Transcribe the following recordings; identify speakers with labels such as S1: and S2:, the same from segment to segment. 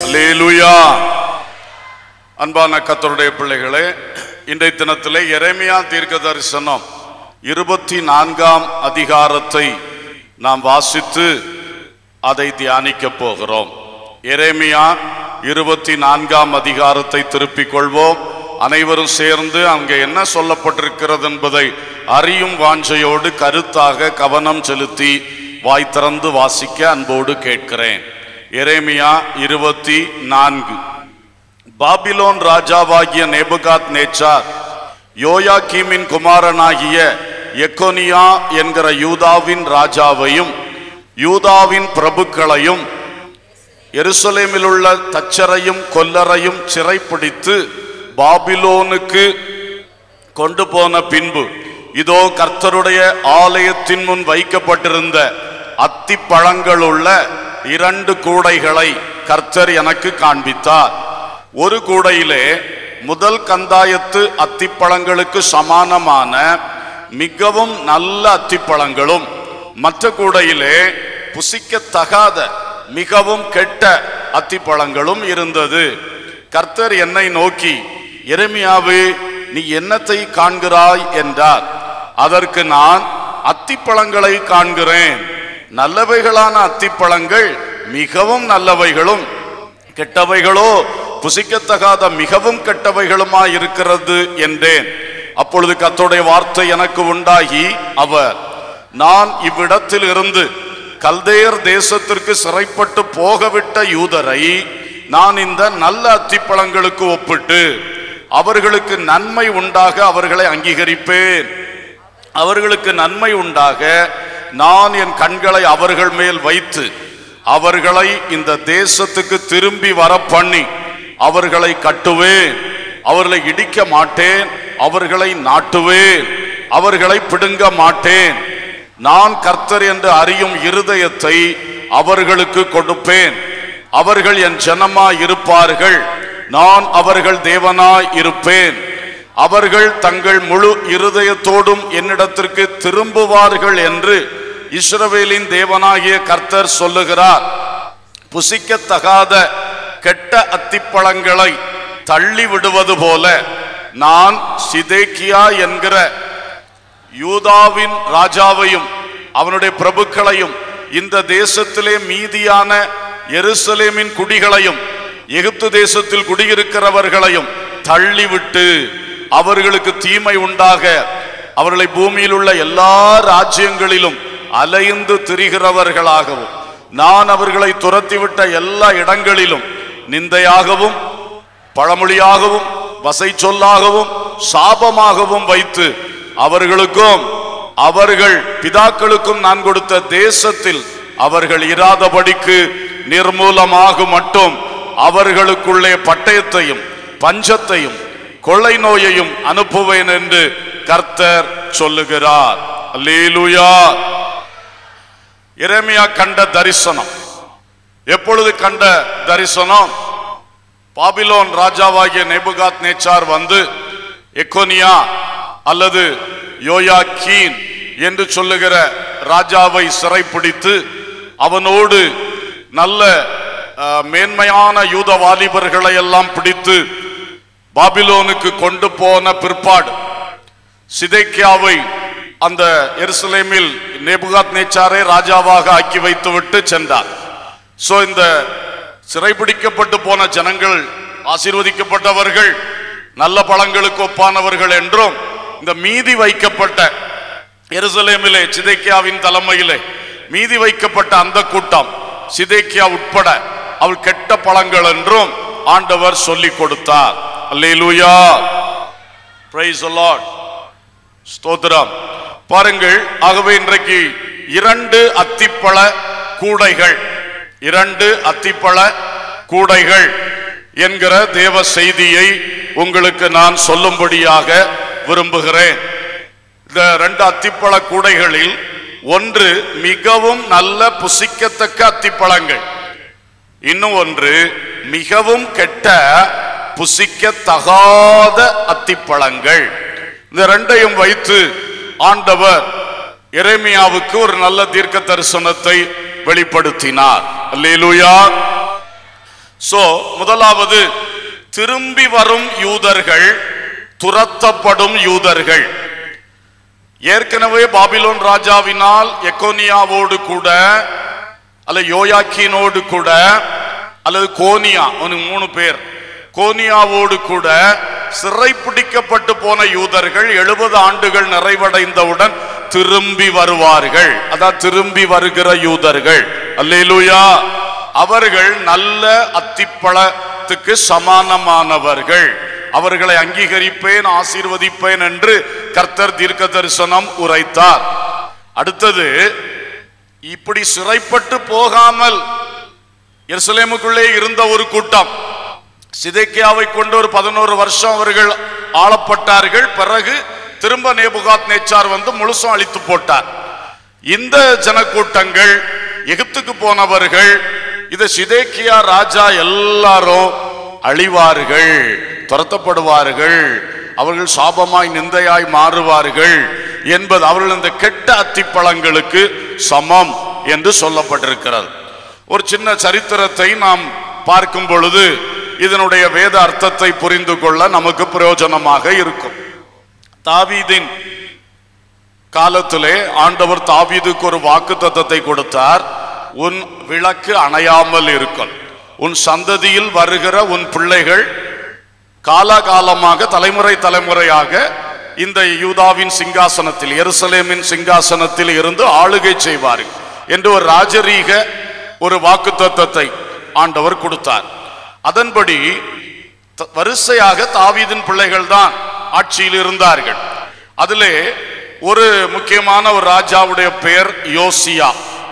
S1: அல்லேலூயா அன்பான கத்தருடைய பிள்ளைகளே இன்றைய தினத்திலே எரேமியா தீர்க்க தரிசனம் இருபத்தி நான்காம் அதிகாரத்தை நாம் வாசித்து அதை தியானிக்க போகிறோம் எரேமியா இருபத்தி நான்காம் அதிகாரத்தை திருப்பிக் கொள்வோம் அனைவரும் சேர்ந்து அங்கே என்ன சொல்லப்பட்டிருக்கிறது என்பதை அறியும் வாஞ்சையோடு கருத்தாக கவனம் செலுத்தி வாய் திறந்து வாசிக்க அன்போடு கேட்கிறேன் எரேமியா இருபத்தி நான்கு பாபிலோன் ராஜாவாகிய நேபுகாத் நேச்சார் யோயாக்கீமின் குமாரனாகிய எக்கோனியா என்கிற யூதாவின் ராஜாவையும் யூதாவின் பிரபுக்களையும் எருசலேமில் உள்ள தச்சரையும் கொல்லரையும் சிறைப்பிடித்து பாபிலோனுக்கு கொண்டு போன பின்பு இதோ கர்த்தருடைய ஆலயத்தின் முன் வைக்கப்பட்டிருந்த அத்திப்பழங்கள் உள்ள இரண்டு கூடைகளை கர்த்தர் எனக்கு காண்பித்தார் ஒரு கூடையிலே முதல் கந்தாயத்து அத்திப்பழங்களுக்கு சமானமான மிகவும் நல்ல அத்திப்பழங்களும் மற்ற கூடையிலே புசிக்கத்தகாத மிகவும் கெட்ட அத்திப்பழங்களும் இருந்தது கர்த்தர் என்னை நோக்கி எரேமியாவே நீ என்னத்தை காண்கிறாய் என்றார் அதற்கு நான் அத்திப்பழங்களை காண்கிறேன் நல்லவைகளான அத்திப்பழங்கள் மிகவும் நல்லவைகளும் கெட்டவைகளோ புசிக்கத்தகாத மிகவும் கெட்டவைகளுமாய் இருக்கிறது என்றேன் அப்பொழுது கர்த்தருடைய வார்த்தை எனக்கு உண்டாகி அவர் நான் இவ்விடத்தில் இருந்து கல்தேயர் தேசத்திற்கு சிறைப்பட்டு போகவிட்ட யூதரை நான் இந்த நல்ல அத்திப்பழங்களுக்கு ஒப்பிட்டு அவர்களுக்கு நன்மை உண்டாக அவர்களை அங்கீகரிப்பேன் அவர்களுக்கு நன்மை உண்டாக நான் என் கண்களை அவர்கள் மேல் வைத்து அவர்களை இந்த தேசத்துக்கு திரும்பி வர பண்ணி அவர்களை கட்டுவேன் அவர்களை இடிக்க மாட்டேன் அவர்களை நாட்டுவேன் அவர்களை பிடுங்க மாட்டேன் நான் கர்த்தர் என்று அறியும் இருதயத்தை அவர்களுக்கு கொடுப்பேன் அவர்கள் என் ஜனமாய் இருப்பார்கள் நான் அவர்கள் தேவனாய் இருப்பேன் அவர்கள் தங்கள் முழு இருதயத்தோடும் என்னிடத்திற்கு திரும்புவார்கள் என்று இஸ்ரவேலின் தேவனாகிய கர்த்தர் சொல்லுகிறார் புசிக்கத்தகாத கெட்ட அத்திப்பழங்களை தள்ளி விடுவது போல நான் சிதேக்கியா என்கிற யூதாவின் ராஜாவையும் அவனுடைய பிரபுக்களையும் இந்த தேசத்திலே மீதியான எருசலேமின் குடிகளையும் எகிப்து தேசத்தில் குடியிருக்கிறவர்களையும் தள்ளிவிட்டு அவர்களுக்கு தீமை உண்டாக அவர்களை பூமியில் உள்ள எல்லா ராஜ்யங்களிலும் அலைந்து திரிகிறவர்களாகவும் நான் அவர்களை துரத்திவிட்ட எல்லா இடங்களிலும் நிந்தையாகவும் பழமொழியாகவும் வசை சொல்லாகவும் சாபமாகவும் வைத்து அவர்களுக்கும் அவர்கள் பிதாக்களுக்கும் நான் கொடுத்த தேசத்தில் அவர்கள் இராதபடிக்கு நிர்மூலமாக மட்டும் அவர்களுக்குள்ளே பட்டயத்தையும் பஞ்சத்தையும் கொள்ளை நோயையும் அனுப்புவேன் என்று கர்த்தர் சொல்லுகிறார் அல்லேலூயா எரேமியா கண்ட தரிசனம் எப்பொழுது கண்ட தரிசனம் பாபிலோன் ராஜாவாகிய நெபுகாத் நேச்சார் வந்து எக்கோனியா அல்லது யோயாக்கீன் என்று சொல்லுகிற ராஜாவை சிறைப்பிடித்து அவனோடு நல்ல அஹ், மேன்மையான யூத வாலிபர்களை எல்லாம் பிடித்து பாபிலோனுக்கு கொண்டு போன பிற்பாடு சிதைக்கியாவை அந்த எருசலேமில் நேபுகாத் நேச்சாரை ராஜாவாக ஆக்கி வைத்துவிட்டு சென்றார் சோ இந்த சிறைபிடிக்கப்பட்டு போன ஜனங்கள் ஆசீர்வதிக்கப்பட்டவர்கள் நல்ல பழங்களுக்கு ஒப்பானவர்கள் என்றும் இந்த மீதி வைக்கப்பட்ட எருசலேமிலே சிதைக்கியாவின் தலைமையிலே மீதி வைக்கப்பட்ட அந்த கூட்டம் சிதைக்கியா உட்பட அவள் கெட்ட பழங்கள் என்றும் ஆண்டவர் சொல்லிக் கொடுத்தார் அல்லேலூயா பிரைஸ் லார்ட் ஸ்தோத்திரம் பாருங்கள் ஆகவே இன்றைக்கு இரண்டு அத்திப்பழ கூடைகள் இரண்டு அத்திப்பழ கூடைகள் என்கிற தேவ செய்தியை உங்களுக்கு நான் சொல்லும்படியாக விரும்புகிறேன் இந்த ரெண்டு அத்திப்பழ கூடைகளில் ஒன்று மிகவும் நல்ல புசிக்கத்தக்க அத்திப்பழங்கள் இன்னும் ஒன்று மிகவும் கெட்ட புசிக்கத்தகாத அத்திப்பழங்கள் இந்த ரெண்டையும் வைத்து ஆண்டவர் எரேமியாவுக்கு ஒரு நல்ல தீர்க்க தரிசனத்தை வெளிப்படுத்தினார் அல்லேலூயா சோ முதலாவது திரும்பி வரும் யூதர்கள் துரத்தப்படும் யூதர்கள் ஏற்கனவே பாபிலோன் ராஜாவினால் எக்கோனியாவோடு கூட அல்ல யோயாக்கீனோடு கூட அல்லது கோனியா அவனுக்கு மூணு பேர் கோனியாவோடு கூட சிறைப்பிடிக்கப்பட்டு போன யூதர்கள் எழுபது ஆண்டுகள் நிறைவடைந்தவுடன் திரும்பி வருவார்கள் அதான் திரும்பி வருகிற யூதர்கள் அல்லேலூயா அவர்கள் நல்ல அத்திப்பழத்துக்கு சமானமானவர்கள் அவர்களை அங்கீகரிப்பேன் ஆசீர்வதிப்பேன் என்று கர்த்தர் தீர்க்க தரிசனம் உரைத்தார் அடுத்தது இப்படி சிறைப்பட்டு போகாமல் எருசலேமுக்குள்ளே இருந்த ஒரு கூட்டம் சிதைக்கியாவை கொண்டு ஒரு பதினோரு வருஷம் அவர்கள் ஆளப்பட்டார்கள் பிறகு திரும்ப நேபுகாத் நேச்சார் வந்து முழுசும் அழித்து போட்டார் இந்த ஜனக்கூட்டங்கள் எகிப்துக்கு போனவர்கள் இது சிதேக்கியா ராஜா எல்லாரும் அழிவார்கள் துரத்தப்படுவார்கள் அவர்கள் சாபமாய் நிந்தையாய் மாறுவார்கள் என்பது அவர்கள் இந்த கெட்ட அத்திப்பழங்களுக்கு சமம் என்று சொல்லப்பட்டிருக்கிறது ஒரு சின்ன சரித்திரத்தை நாம் பார்க்கும் பொழுது இதனுடைய வேத அர்த்தத்தை புரிந்து கொள்ள நமக்கு பிரயோஜனமாக இருக்கும் தாவீதின் காலத்திலே ஆண்டவர் தாவீதுக்கு ஒரு வாக்கு தத்தத்தை கொடுத்தார் உன் விளக்கு அணையாமல் இருக்கும் உன் சந்ததியில் வருகிற உன் பிள்ளைகள் காலாகாலமாக தலைமுறை தலைமுறையாக இந்த யூதாவின் சிங்காசனத்தில் எருசலேமின் சிங்காசனத்தில் இருந்து ஆளுகை செய்வார்கள் என்று ஒரு ராஜரீக ஒரு வாக்கு தத்தத்தை ஆண்டவர் கொடுத்தார் அதன்படி த- வரிசையாக தாவீதின் பிள்ளைகள் தான் ஆட்சியில் இருந்தார்கள் அதிலே ஒரு முக்கியமான ஒரு ராஜாவுடைய பெயர் யோசியா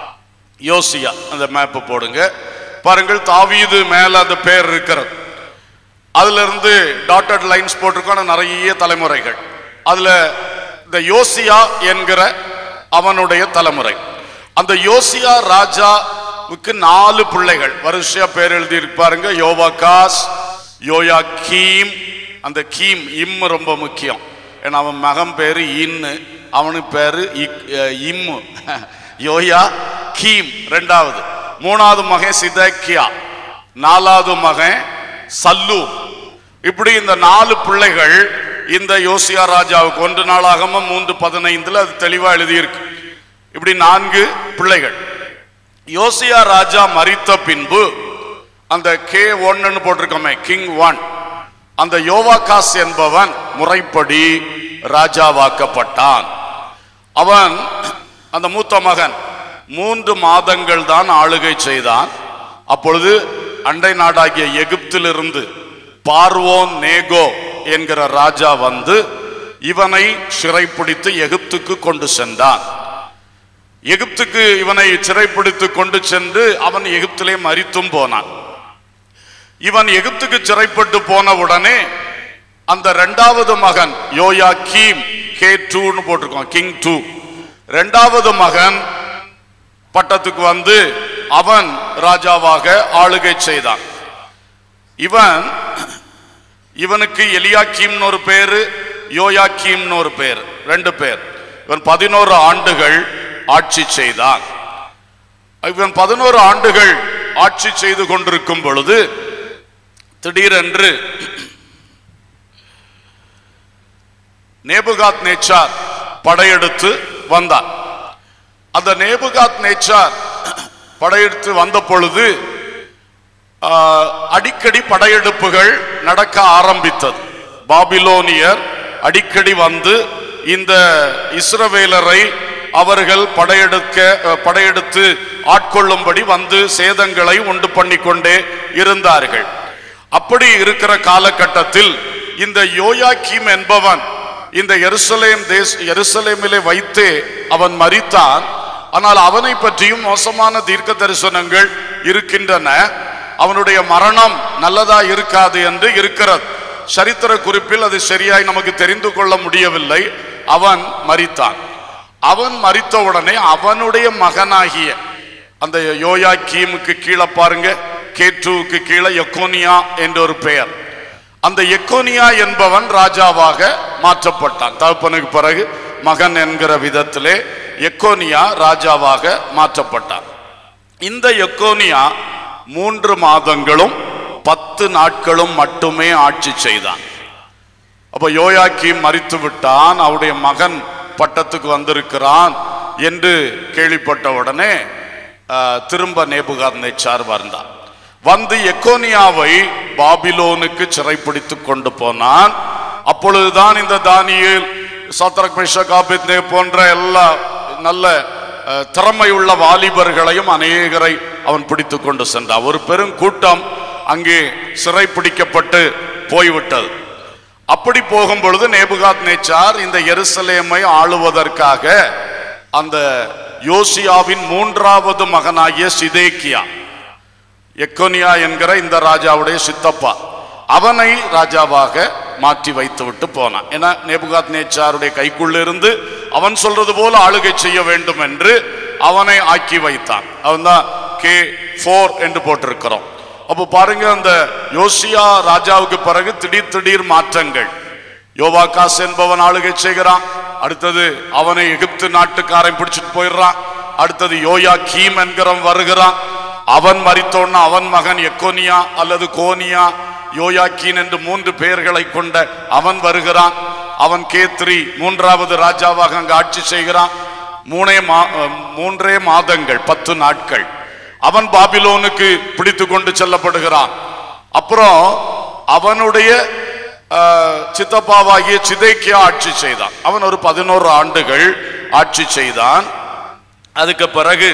S1: யோசியா அந்த மேப் போடுங்க பாருங்கள் தாவீது மேல அந்த பெயர் இருக்கிறது அதுல இருந்து டாட்டட் லைன்ஸ் போட்டிருக்கோம் ஆனா நிறைய தலைமுறைகள் அதுல இந்த யோசியா என்கிற அவனுடைய தலைமுறை அந்த யோசியா ராஜாவுக்கு நாலு பிள்ளைகள் வரிசையா பேர் எழுதி பாருங்க யோவாகாஸ் யோயா கீம் அந்த கீம் இம் ரொம்ப முக்கியம் ஏன்னா அவன் மகன் பேரு இன்னு அவனுக்கு பேரு இக்- அஹ் இம்மு யோயா கீம் ரெண்டாவது மூணாவது மகன் சிதக்கியா நாலாவது மகன் சல்லு இப்படி இந்த நாலு பிள்ளைகள் இந்த யோசியா ராஜாவுக்கு ஒன்று நாளாகம மூன்று பதினைந்துல அது தெளிவா எழுதியிருக்கு இப்படி நான்கு பிள்ளைகள் யோசியா ராஜா மரித்த பின்பு அந்த கே ஒன்னு போட்டிருக்கோமே கிங் ஒன் அந்த யோவாகாஸ் என்பவன் முறைப்படி ராஜாவாக்கப்பட்டான் அவன் அந்த மூத்த மகன் மூன்று மாதங்கள் தான் ஆளுகை செய்தான் அப்பொழுது அண்டை நாடாகிய எகிப்திலிருந்து பார்வோன் நேகோ என்கிற ராஜா வந்து இவனை சிறைப்பிடித்து எகிப்துக்கு கொண்டு சென்றான் எகிப்துக்கு இவனை சிறைப்பிடித்து கொண்டு சென்று அவன் எகிப்திலே மரித்தும் போனான் இவன் எகிப்துக்கு சிறைப்பட்டு போன உடனே அந்த இரண்டாவது மகன் யோயா கீம் கே டூன்னு போட்டிருக்கோம் கிங் டூ இரண்டாவது மகன் பட்டத்துக்கு வந்து அவன் ராஜாவாக ஆளுகை செய்தான் இவன் இவனுக்கு எலியாக்கீம்னு ஒரு பேரு யோயாக்கீம்னு ஒரு பேர் ரெண்டு பேர் இவன் பதினோரு ஆண்டுகள் ஆட்சி செய்தான் இவன் பதினோரு ஆண்டுகள் ஆட்சி செய்து கொண்டிருக்கும் பொழுது திடீரென்று நேபுகாத் நேச்சார் படையெடுத்து வந்தான் அந்த நேபுகாத் நேச்சார் படையெடுத்து வந்த பொழுது ஆஹ், அடிக்கடி படையெடுப்புகள் நடக்க ஆரம்பித்தது பாபிலோனியர் அடிக்கடி வந்து இந்த இஸ்ரவேலரை அவர்கள் படையெடுக்க அஹ், படையெடுத்து ஆட்கொள்ளும்படி வந்து சேதங்களை உண்டு பண்ணிக்கொண்டே இருந்தார்கள் அப்படி இருக்கிற காலகட்டத்தில் இந்த யோயாக்கீம் என்பவன் இந்த எருசலேம் தேச எருசலேமிலே வைத்தே அவன் மரித்தான் ஆனால் அவனை பற்றியும் மோசமான தீர்க்க தரிசனங்கள் இருக்கின்றன அவனுடைய மரணம் நல்லதா இருக்காது என்று இருக்கிறது சரித்திர குறிப்பில் அது சரியாய் நமக்கு தெரிந்து கொள்ள முடியவில்லை அவன் மரித்தான் அவன் மரித்தவுடனே அவனுடைய மகனாகிய அந்த யோயா கீமுக்கு கீழே பாருங்க கேட்டுவுக்கு கீழே எக்கோனியா என்ற ஒரு பெயர் அந்த எக்கோனியா என்பவன் ராஜாவாக மாற்றப்பட்டான் தகப்பனுக்கு பிறகு மகன் என்கிற விதத்திலே எக்கோனியா ராஜாவாக மாற்றப்பட்டான் இந்த எக்கோனியா மூன்று மாதங்களும் பத்து நாட்களும் மட்டுமே ஆட்சி செய்தான் அப்ப யோயாக்கீம் மறித்து விட்டான் அவருடைய மகன் பட்டத்துக்கு வந்திருக்கிறான் என்று கேள்விப்பட்ட உடனே ஆஹ், திரும்ப நேபுகாத் நேச்சார் வந்தான் வந்து எக்கோனியாவை பாபிலோனுக்கு சிறைப்பிடித்து கொண்டு போனான் அப்பொழுதுதான் இந்த தானியேல் சத்ரக் மேஷக் ஆபேத்நே போன்ற எல்லா நல்ல அஹ், திறமையுள்ள வாலிபர்களையும் அநேகரை அவன் பிடித்து கொண்டு சென்றான் ஒரு பெருங்கூட்டம் அங்கே சிறைப்பிடிக்கப்பட்டு போய்விட்டது அப்படி போகும் பொழுது நேபுகாத் நேச்சார் இந்த எருசலேமை ஆளுவதற்காக அந்த யோசியாவின் மூன்றாவது மகனாகிய சிதேக்கியா எக்கோனியா என்கிற இந்த ராஜாவுடைய சித்தப்பா அவனை ராஜாவாக மாற்றி வைத்து விட்டு போனான் ஏன்னா நேபுகாத் நேச்சாருடைய கைக்குள்ளிருந்து அவன் சொல்றது போல ஆளுகை செய்ய வேண்டும் என்று அவனை ஆக்கி வைத்தான் அவன் தான் கே ஃபோர் என்று போட்டிருக்கிறோம் அப்போ பாருங்க அந்த யோசியா ராஜாவுக்கு பிறகு திடீர் திடீர் மாற்றங்கள் யோவாகாஸ் என்பவன் ஆளுகை செய்கிறான் அடுத்தது அவனை எகிப்து நாட்டுக்காரன் பிடிச்சிட்டு போயிடுறான் அடுத்தது யோயா கீம் என்கிறவன் வருகிறான் அவன் மரித்தோன்னா அவன் மகன் எக்கோனியா அல்லது கோனியா யோயாக்கீன் என்று மூன்று பெயர்களை கொண்ட அவன் வருகிறான் அவன் கேத்ரி மூன்றாவது ராஜாவாக அங்கு ஆட்சி செய்கிறான் மூணே மா மூன்றே மாதங்கள் பத்து நாட்கள் அவன் பாபிலோனுக்கு பிடித்து கொண்டு செல்லப்படுகிறான் அப்புறம் அவனுடைய ஆஹ், சித்தப்பாவாகிய சிதைக்கியா ஆட்சி செய்தான் அவன் ஒரு பதினோரு ஆண்டுகள் ஆட்சி செய்தான் அதுக்கு பிறகு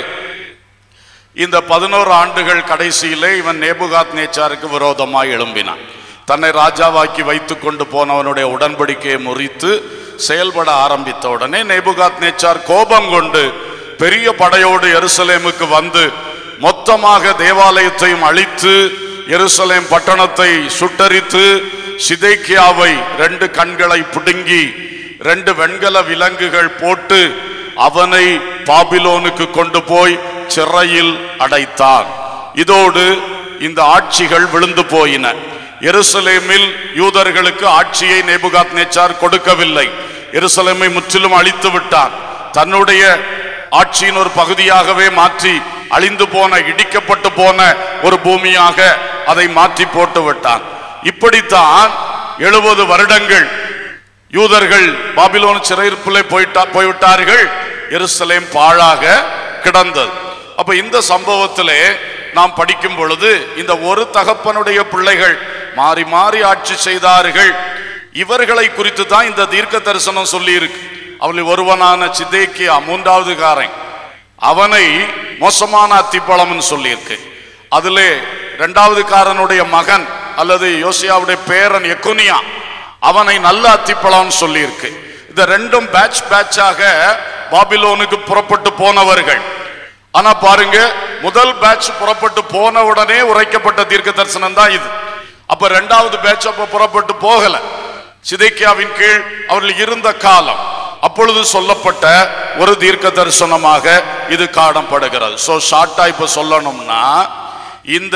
S1: இந்த பதினோரு ஆண்டுகள் கடைசியிலே இவன் நேபுகாத் நேச்சாருக்கு விரோதமாய் எழும்பினான் தன்னை ராஜாவாக்கி வைத்து கொண்டு போனவனுடைய உடன்படிக்கையை முறித்து செயல்பட ஆரம்பித்த உடனே நேபுகாத் நேச்சார் கோபம் கொண்டு பெரிய படையோடு எருசலேமுக்கு வந்து மொத்தமாக தேவாலயத்தையும் அழித்து எருசலேம் பட்டணத்தை சுட்டரித்து சிதைக்கியாவை ரெண்டு கண்களை பிடுங்கி ரெண்டு வெண்கல விலங்குகள் போட்டு அவனை பாபிலோனுக்கு கொண்டு போய் சிறையில் அடைத்தான் இதோடு இந்த ஆட்சிகள் விழுந்து போயின எருசலேமில் யூதர்களுக்கு ஆட்சியை நேபுகாத் நேச்சார் கொடுக்கவில்லை எருசலேமை முற்றிலும் அழித்து விட்டான் தன்னுடைய ஆட்சியின் ஒரு பகுதியாகவே மாற்றி அழிந்து போன இடிக்கப்பட்டு போன ஒரு பூமியாக அதை மாற்றி போட்டு விட்டான் இப்படித்தான் எழுபது வருடங்கள் யூதர்கள் பாபிலோன் சிறையிருப்பிலே போயிட்டா போய்விட்டார்கள் எருசலேம் பாழாக கிடந்தது அப்ப இந்த சம்பவத்திலே நாம் படிக்கும் பொழுது இந்த ஒரு தகப்பனுடைய பிள்ளைகள் மாறி மாறி ஆட்சி செய்தார்கள் இவர்களை குறித்து தான் இந்த தீர்க்க தரிசனம் சொல்லி இருக்கு அவளில் ஒருவனான சிதேக்கியா மூன்றாவது காரன் அவனை மோசமான அத்திப்பழம்னு சொல்லியிருக்கு அதிலே இரண்டாவது காரனுடைய மகன் அல்லது யோசியாவுடைய பேரன் எக்குனியா அவனை நல்ல அத்திப்பழம்னு சொல்லியிருக்கு இந்த ரெண்டும் பேட்ச் பேட்சாக பாபிலோனுக்கு புறப்பட்டு போனவர்கள் ஆனா பாருங்க முதல் பேட்ச் புறப்பட்டு போன உடனே உரைக்கப்பட்ட தீர்க்க தரிசனம் தான் இது அப்ப ரெண்டாவது பேட்ச் அப்ப புறப்பட்டு போகல சிதைக்கியாவின் கீழ் அவர்கள் இருந்த காலம் அப்பொழுது சொல்லப்பட்ட ஒரு தீர்க்க தரிசனமாக இது காணப்படுகிறது சோ ஷார்ட்டா இப்ப சொல்லணும்னா இந்த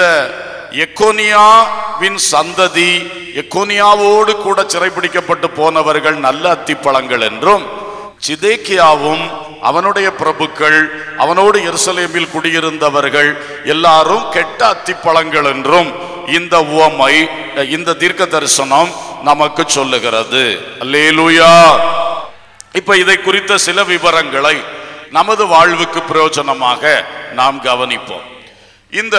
S1: எக்கோனியாவின் சந்ததி எக்கோனியாவோடு கூட சிறைபிடிக்கப்பட்டு போனவர்கள் நல்ல அத்திப்பழங்கள் என்றும் சிதேக்கியாவும் அவனுடைய பிரபுக்கள் அவனோடு எருசலேமில் குடியிருந்தவர்கள் எல்லாரும் கெட்ட அத்திப்பழங்கள் என்றும் இந்த உவமை இந்த தீர்க்க தரிசனம் நமக்கு சொல்லுகிறது அல்லேலூயா இப்ப இதை குறித்த சில விவரங்களை நமது வாழ்வுக்கு பிரயோஜனமாக நாம் கவனிப்போம் இந்த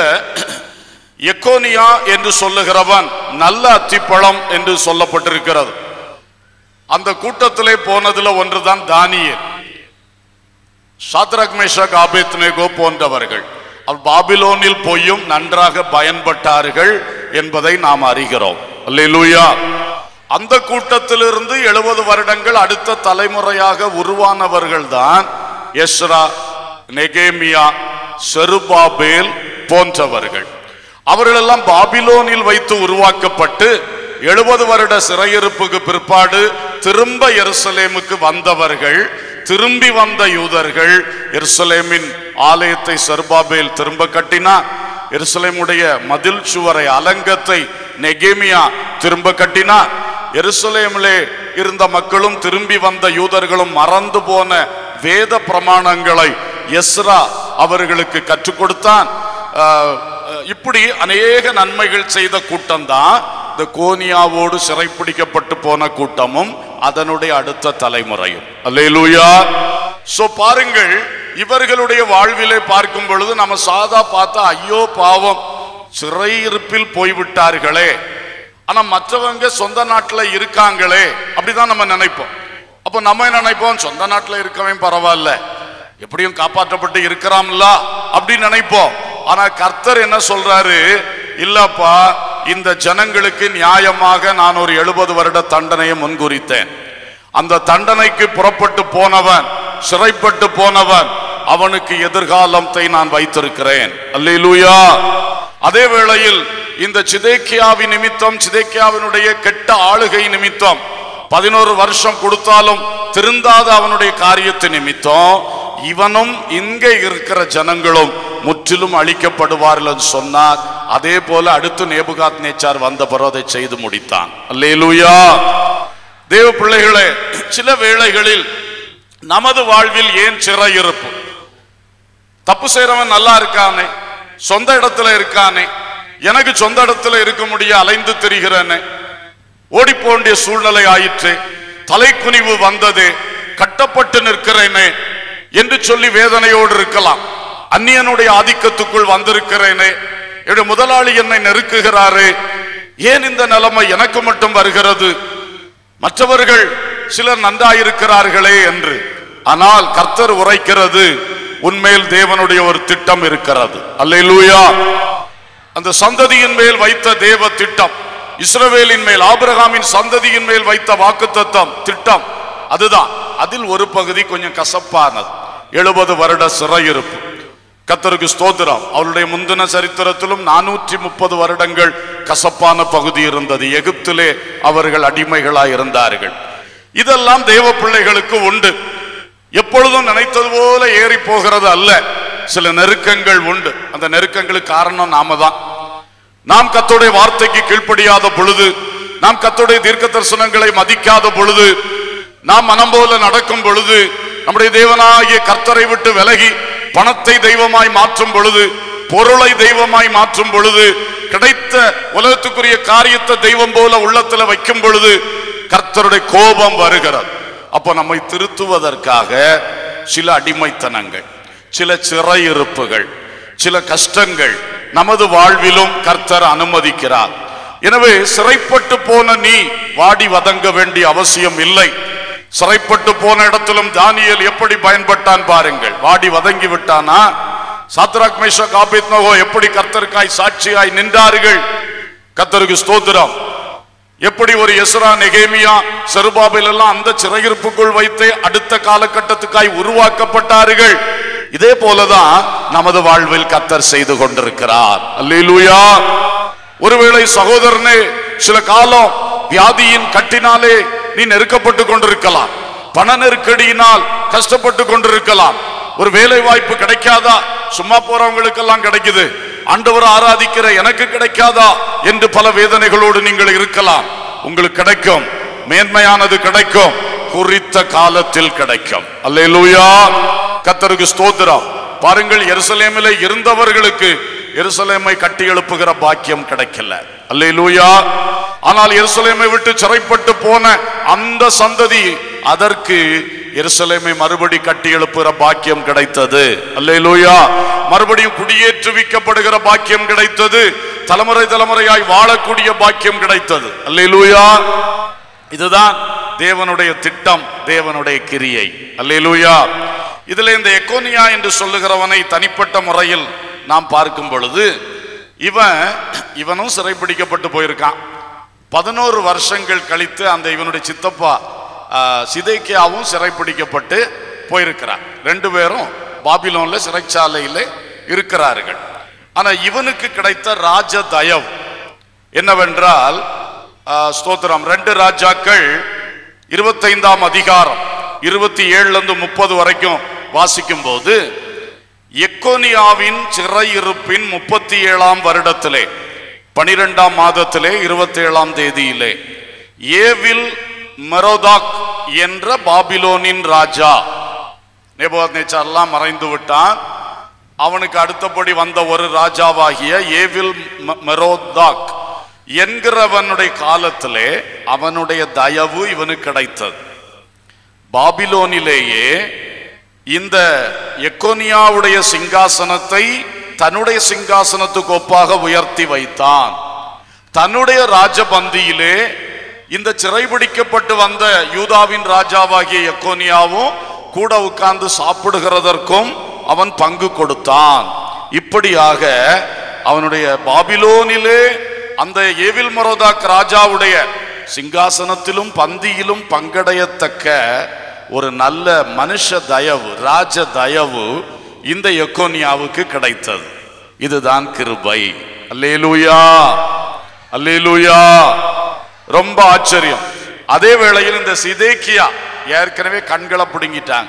S1: எக்கோனியா என்று சொல்லுகிறவன் நல்ல அத்திப்பழம் என்று சொல்லப்பட்டிருக்கிறது அந்த கூட்டத்திலே போனதுல ஒன்றுதான் தானியேல் சாத்ரக் மேஷக் ஆபேத்னேகோ போன்றவர்கள் அவர் பாபிலோனில் போயும் நன்றாக பயன்பட்டார்கள் என்பதை நாம் அறிகிறோம் அல்லேலூயா அந்த கூட்டத்திலிருந்து எழுபது வருடங்கள் அடுத்த தலைமுறையாக உருவானவர்கள் தான் எஸ்ரா நெகேமியா செருபாபேல் போன்றவர்கள் அவர்களெல்லாம் பாபிலோனில் வைத்து உருவாக்கப்பட்டு எழுபது வருட சிறையிருப்புக்கு பிற்பாடு திரும்ப எருசலேமுக்கு வந்தவர்கள் திரும்பி வந்த யூதர்கள் எருசலேமின் ஆலயத்தை செர்பாபேல் திரும்ப கட்டினார் எருசலேமுடைய மதில் சுவரை அலங்கத்தை நெகேமியா திரும்ப கட்டினார் எருசலேமிலே இருந்த மக்களும் திரும்பி வந்த யூதர்களும் மறந்து போன வேத பிரமாணங்களை எஸ்ரா அவர்களுக்கு கற்றுக் கொடுத்தான் ஆஹ், இப்படி அநேக நன்மைகள் செய்த கூட்டம் தான் இந்த கோனியாவோடு சிறைப்பிடிக்கப்பட்டு போன கூட்டமும் அதனுடைய அடுத்த தலைமுறையும் அல்லேலூயா சோ பாருங்கள் இவர்களுடைய வாழ்விலே பார்க்கும் பொழுது நம்ம சாதா பார்த்தா ஐயோ பாவம் சிறையிருப்பில் போய்விட்டார்களே ஆனா மற்றவங்க சொந்த நாட்டுல இருக்காங்களே அப்படிதான் நம்ம நினைப்போம் அப்போ நம்ம என்ன நினைப்போம் சொந்த நாட்டுல இருக்கவே பரவாயில்ல எப்படியும் காப்பாற்றப்பட்டு இருக்கிறாம்ல அப்படின்னு நினைப்போம் ஆனா கர்த்தர் என்ன சொல்றாரு இல்லப்பா இந்த ஜனங்களுக்கு நியாயமாக நான் ஒரு எழுபது வருட தண்டனையை முன்குறித்தேன் அந்த தண்டனைக்கு புறப்பட்டு போனவன் சிறைப்பட்டு போனவன் அவனுக்கு எதிர்காலத்தை நான் வைத்திருக்கிறேன் அல்லேலூயா அதே வேளையில் இந்த சிதேக்கியாவின் நிமித்தம் சிதேக்கியாவினுடைய கெட்ட ஆளுகை நிமித்தம் பதினோரு வருஷம் கொடுத்தாலும் திருந்தாத அவனுடைய காரியத்து நிமித்தம் இவனும் இங்கே இருக்கிற ஜனங்களும் முற்றிலும் அழிக்கப்படுவார்கள் என்று சொன்னார் அதே போல அடுத்து நேபுகாத் நேச்சார் வந்த பிறகு அதை செய்து முடித்தான் அல்லேலூயா தேவ பிள்ளைகளே சில வேளைகளில் நமது வாழ்வில் ஏன் சிறையிருப்பு தப்பு செய்யறவன் நல்லா இருக்கானே சொந்த இடத்துல இருக்கானே எனக்கு சொந்த இடத்துல இருக்க முடிய அலைந்து திரிகிறேனே ஓடி வேண்டிய சூழ்நிலை ஆயிற்று தலைக்குனிவு வந்தது கட்டப்பட்டு நிற்கிறேனே என்று சொல்லி வேதனையோடு இருக்கலாம் அந்நியனுடைய ஆதிக்கத்துக்குள் வந்திருக்கிறேனே என்னுடைய முதலாளி என்னை நெருக்குகிறாரே ஏன் இந்த நிலைமை எனக்கு மட்டும் வருகிறது மற்றவர்கள் சிலர் நன்றாயிருக்கிறார்களே என்று ஆனால் கர்த்தர் உரைக்கிறது உன்மேல் தேவனுடைய ஒரு திட்டம் இருக்கிறது அல்லேலூயா அந்த சந்ததியின் மேல் வைத்த தேவ திட்டம் இஸ்ரவேலின் மேல் ஆபிரகாமின் சந்ததியின் மேல் வைத்த வாக்குத்தத்தம் திட்டம் அதுதான் அதில் ஒரு பகுதி கொஞ்சம் கசப்பானது எழுபது வருட சிறையிருப்பு கத்தருக்கு ஸ்தோத்திரம் அவருடைய முந்தின சரித்திரத்திலும் நானூற்றி முப்பது வருடங்கள் கசப்பான பகுதி இருந்தது எகிப்திலே அவர்கள் அடிமைகளாய் இருந்தார்கள் இதெல்லாம் தேவ பிள்ளைகளுக்கு உண்டு எப்பொழுதும் நினைத்தது போல ஏறி போகிறது அல்ல சில நெருக்கங்கள் உண்டு அந்த நெருக்கங்களுக்கு காரணம் நாம தான் நாம் கத்தோடைய வார்த்தைக்கு கீழ்ப்படியாத பொழுது நாம் கத்தோடைய தீர்க்க தரிசனங்களை மதிக்காத பொழுது நாம் மனம் போல நடக்கும் பொழுது நம்முடைய தேவனாகிய கர்த்தரை விட்டு விலகி பணத்தை தெய்வமாய் மாற்றும் பொழுது பொருளை தெய்வமாய் மாற்றும் பொழுது கிடைத்த உலகத்துக்குரிய காரியத்தை தெய்வம் போல உள்ளத்துல வைக்கும் பொழுது கர்த்தருடைய கோபம் வருகிறது அப்போ நம்மை திருத்துவதற்காக சில அடிமைத்தனங்கள் சில சிறையிருப்புகள் சில கஷ்டங்கள் நமது வாழ்விலும் கர்த்தர் அனுமதிக்கிறார் எனவே சிறைப்பட்டு போன நீ வாடி வதங்க வேண்டிய அவசியம் இல்லை சிறைப்பட்டு போன இடத்திலும் தானியேல் எப்படி பயன்பட்டான் பாருங்கள் வாடி வதங்கி விட்டானா சாத்ராக் மேஷக் ஆபேத்நகோ எப்படி கர்த்தருக்காய் சாட்சியாய் நின்றார்கள் கர்த்தருக்கு ஸ்தோத்திரம் எப்படி ஒரு எஸ்ரா நெகேமியா செருபாபில் எல்லாம் அந்த சிறையிருப்புக்குள் வைத்தே அடுத்த காலகட்டத்துக்காய் உருவாக்கப்பட்டார்கள் இதே போலதான் நமது வாழ்வில் கத்தர் செய்து கொண்டிருக்கிறார் அல்லேலூயா ஒருவேளை சகோதரனே சில காலம் வியாதியின் கட்டினாலே நீ நெருக்கப்பட்டு கொண்டிருக்கலாம் பண நெருக்கடியினால் கஷ்டப்பட்டு கொண்டிருக்கலாம் ஒரு வேலை வாய்ப்பு கிடைக்காதா சும்மா போறவங்களுக்கெல்லாம் கிடைக்குது ஆண்டவர் ஆராதிக்கிற எனக்கு கிடைக்காதா என்று பல வேதனைகளோடு நீங்கள் இருக்கலாம் உங்களுக்கு கிடைக்கும் மேன்மையானது கிடைக்கும் குறித்த காலத்தில் கிடைக்கும் அல்லேலூயா கத்தருக்கு ஸ்தோத்திரம் பாருங்கள் எருசலேமிலே இருந்தவர்களுக்கு எருசலேமை கட்டி எழுப்புகிற பாக்கியம் கிடைக்கல அல்லேலூயா ஆனால் எருசலேமை விட்டு சிறைப்பட்டு போன அந்த சந்ததி அதற்கு எருசலேமை மறுபடி கட்டி எழுப்புகிற பாக்கியம் கிடைத்தது அல்லேலூயா மறுபடியும் குடியேற்றுவிக்கப்படுகிற பாக்கியம் கிடைத்தது தலைமுறை தலைமுறையாய் வாழக்கூடிய பாக்கியம் கிடைத்தது அல்லேலூயா இதுதான் தேவனுடைய திட்டம் தேவனுடைய கிரியை அல்லேலூயா இதுல இந்த எக்கோனியா என்று சொல்லுகிறவனை தனிப்பட்ட முறையில் நாம் பார்க்கும் பொழுது இவன் இவனும் சிறைப்பிடிக்கப்பட்டு போயிருக்கான் பதினோரு வருஷங்கள் கழித்து அந்த இவனுடைய சித்தப்பா ஆ, சிதைக்கியாவும் சிறைப்பிடிக்கப்பட்டு போயிருக்கிறான் ரெண்டு பேரும் பாபிலோன்ல சிறைச்சாலையில் இருக்கிறார்கள் ஆனா இவனுக்கு கிடைத்த ராஜ தயவு என்னவென்றால் ஆ, ஸ்தோத்திரம் ரெண்டு ராஜாக்கள் இருபத்தைந்தாம் அதிகாரம் இருபத்தி ஏழுல இருந்து முப்பது வரைக்கும் வாசிக்கும் போது எக்கோனியாவின் சிறையிருப்பின் முப்பத்தி ஏழாம் வருடத்திலே பனிரெண்டாம் மாதத்திலே இருபத்தி ஏழாம் தேதியிலே ஏவில் மெரோதாக் என்ற பாபிலோனின் ராஜா நேபுகாத்நேச்சார்லாம் மறைந்து விட்டான் அவனுக்கு அடுத்தபடி வந்த ஒரு ராஜாவாகிய ஏவில் ம- மெரோதாக் என்கிறவனுடைய காலத்திலே அவனுடைய தயவு இவனுக்கு கிடைத்தது பாபிலோனிலேயே இந்த எக்கோனியாவுடைய சிங்காசனத்தை தன்னுடைய சிங்காசனத்துக்கு ஒப்பாக உயர்த்தி வைத்தான் தன்னுடைய ராஜபந்தியிலே இந்த சிறைபிடிக்கப்பட்டு வந்த யூதாவின் ராஜாவாகிய எக்கோனியாவும் கூட உட்கார்ந்து சாப்பிடுகிறதற்கும் அவன் பங்கு கொடுத்தான் இப்படியாக அவனுடைய பாபிலோனிலே அந்த ஏவில் மரோதாக் ராஜாவுடைய சிங்காசனத்திலும் பந்தியிலும் பங்கடையத்தக்க ஒரு நல்ல மனுஷ தயவு ராஜ தயவு இந்த எக்கோனியாவுக்கு கிடைத்தது இதுதான் கிருபை அல்லேலூயா அல்லேலூயா ரொம்ப ஆச்சரியம் அதே வேளையில் இந்த சிதேக்கியா ஏற்கனவே கண்களை பிடுங்கிட்டாங்க